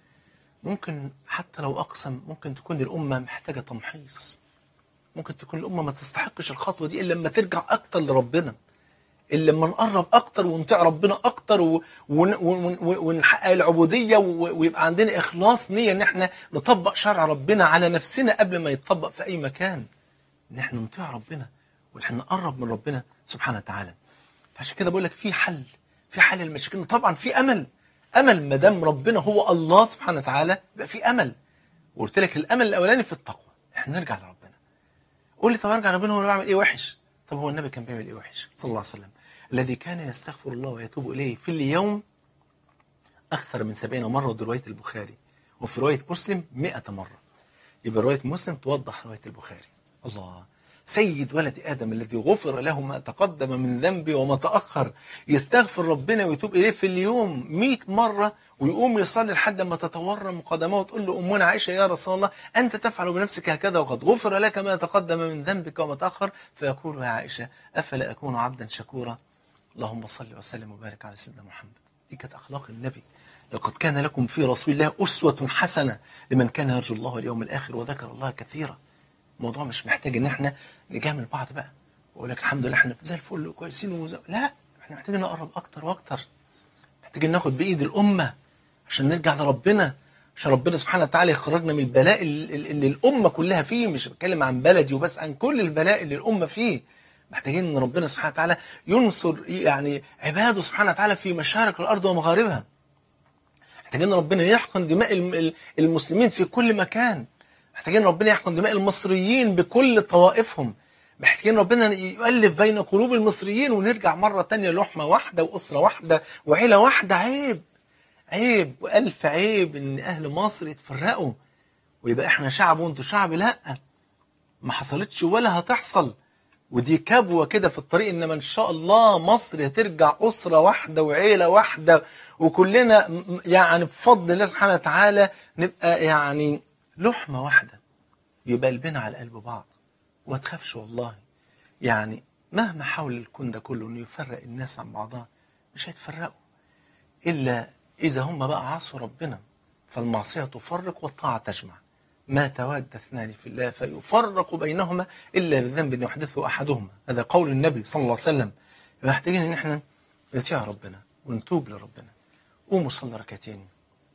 ممكن حتى لو أقسم ممكن تكون الأمة محتاجة تمحيص ممكن تكون الأمة ما تستحقش الخطوة دي إلا لما ترجع أكتر لربنا إلا لما نقرب أكتر ونطيع ربنا أكتر و- ون- ون- ون- ونحقق العبودية و- ويبقى عندنا إخلاص نية إن إحنا نطبق شرع ربنا على نفسنا قبل ما يتطبق في أي مكان إن إحنا نطيع ربنا وإن إحنا نقرب من ربنا سبحانه وتعالى فعشان كده بقول لك في حل في حل المشاكل طبعا في أمل أمل ما دام ربنا هو الله سبحانه وتعالى يبقى في أمل وقلت لك الأمل الأولاني في التقوى إحنا نرجع لربنا قول لي طب ارجع لربنا وانا بعمل ايه وحش طب هو النبي كان بيعمل ايه وحش صلى الله عليه وسلم الذي كان يستغفر الله ويتوب اليه في اليوم اكثر من سبعين مره ودي روايه البخاري وفي روايه مسلم 100 مره يبقى روايه مسلم توضح روايه البخاري الله سيد ولد ادم الذي غفر له ما تقدم من ذنبه وما تاخر يستغفر ربنا ويتوب اليه في اليوم 100 مره ويقوم يصلي لحد ما تتورم قدمه وتقول له امنا عائشه يا رسول الله انت تفعل بنفسك هكذا وقد غفر لك ما تقدم من ذنبك وما تاخر فيقول يا عائشه افلا اكون عبدا شكورا اللهم صل وسلم وبارك على سيدنا محمد دي كانت اخلاق النبي لقد كان لكم في رسول الله اسوه حسنه لمن كان يرجو الله واليوم الاخر وذكر الله كثيرا الموضوع مش محتاج ان احنا نجامل بعض بقى واقول لك الحمد لله احنا زي الفل وكويسين وزي... لا احنا محتاجين نقرب اكتر واكتر محتاجين ناخد بايد الامه عشان نرجع لربنا عشان ربنا سبحانه وتعالى يخرجنا من البلاء اللي اللي الامه كلها فيه مش بتكلم عن بلدي وبس عن كل البلاء اللي الامه فيه محتاجين ان ربنا سبحانه وتعالى ينصر يعني عباده سبحانه وتعالى في مشارق الارض ومغاربها محتاجين ربنا يحقن دماء الم- ال- المسلمين في كل مكان محتاجين ربنا يحقن دماء المصريين بكل طوائفهم محتاجين ربنا يؤلف بين قلوب المصريين ونرجع مرة تانية لحمة واحدة وأسرة واحدة وعيلة واحدة عيب عيب وألف عيب إن أهل مصر يتفرقوا ويبقى إحنا شعب وأنتوا شعب لأ ما حصلتش ولا هتحصل ودي كبوة كده في الطريق إنما إن شاء الله مصر هترجع أسرة واحدة وعيلة واحدة وكلنا م- م- يعني بفضل الله سبحانه وتعالى نبقى يعني لحمة واحدة يبقى قلبنا على قلب بعض وما تخافش والله يعني مهما حاول الكون ده كله انه يفرق الناس عن بعضها مش هيتفرقوا الا اذا هم بقى عصوا ربنا فالمعصيه تفرق والطاعه تجمع ما تواد اثنان في الله فيفرق بينهما الا بذنب يحدثه احدهما هذا قول النبي صلى الله عليه وسلم يبقى محتاجين ان احنا نطيع ربنا ونتوب لربنا قوموا صلوا ركعتين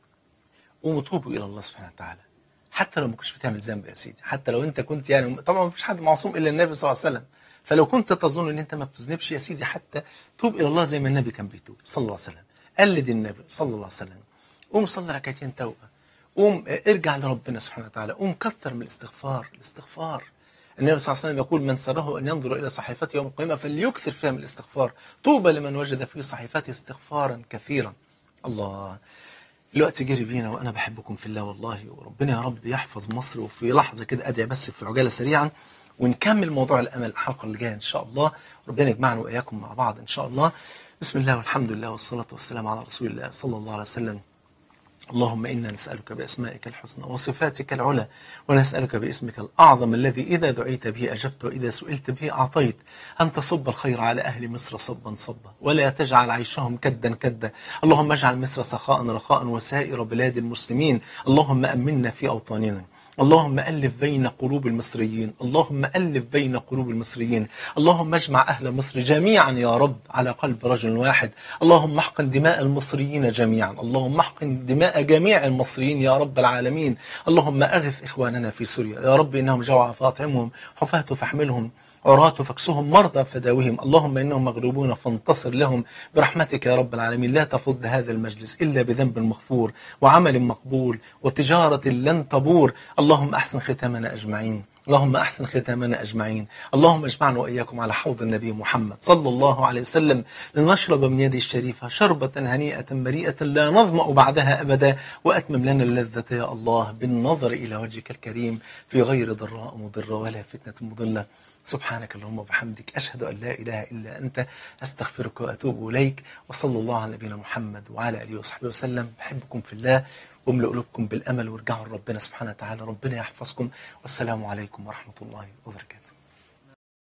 قوموا توبوا الى الله سبحانه وتعالى حتى لو ما كنتش بتعمل ذنب يا سيدي حتى لو انت كنت يعني طبعا ما فيش حد معصوم الا النبي صلى الله عليه وسلم فلو كنت تظن ان انت ما بتذنبش يا سيدي حتى توب الى الله زي ما النبي كان بيتوب صلى الله عليه وسلم قلد النبي صلى الله عليه وسلم قوم صلي ركعتين توبه قوم ارجع لربنا سبحانه وتعالى قوم كثر من الاستغفار الاستغفار النبي صلى الله عليه وسلم يقول من سره ان ينظر الى صحيفته يوم القيامه فليكثر فيها من الاستغفار طوبى لمن وجد في صحيفته استغفارا كثيرا الله الوقت جري بينا وانا بحبكم في الله والله وربنا يا رب يحفظ مصر وفي لحظه كده ادعي بس في عجاله سريعا ونكمل موضوع الامل الحلقه اللي جايه ان شاء الله ربنا يجمعنا واياكم مع بعض ان شاء الله بسم الله والحمد لله والصلاه والسلام على رسول الله صلى الله عليه وسلم اللهم إنا نسألك بأسمائك الحسنى وصفاتك العلى ونسألك باسمك الأعظم الذي إذا دعيت به أجبت وإذا سئلت به أعطيت أن تصب الخير على أهل مصر صبا صبا ولا تجعل عيشهم كدا كدا اللهم اجعل مصر سخاء رخاء وسائر بلاد المسلمين اللهم أمنا في أوطاننا اللهم ألف بين قلوب المصريين اللهم ألف بين قلوب المصريين اللهم اجمع أهل مصر جميعا يا رب على قلب رجل واحد اللهم احقن دماء المصريين جميعا اللهم احقن دماء جميع المصريين يا رب العالمين اللهم أغث إخواننا في سوريا يا رب إنهم جوع فاطعمهم حفاة فاحملهم عراة فاكسهم مرضى فداوهم اللهم إنهم مغلوبون فانتصر لهم برحمتك يا رب العالمين لا تفض هذا المجلس إلا بذنب مغفور وعمل مقبول وتجارة لن تبور اللهم أحسن ختامنا أجمعين اللهم أحسن ختامنا أجمعين اللهم اجمعنا وإياكم على حوض النبي محمد صلى الله عليه وسلم لنشرب من يده الشريفة شربة هنيئة مريئة لا نظمأ بعدها أبدا وأتمم لنا اللذة يا الله بالنظر إلى وجهك الكريم في غير ضراء مضرة ولا فتنة مضلة سبحانك اللهم وبحمدك أشهد أن لا إله إلا أنت أستغفرك وأتوب إليك وصلى الله على نبينا محمد وعلى آله وصحبه وسلم بحبكم في الله واملؤ قلوبكم بالأمل وارجعوا لربنا سبحانه وتعالى ربنا يحفظكم والسلام عليكم ورحمة الله وبركاته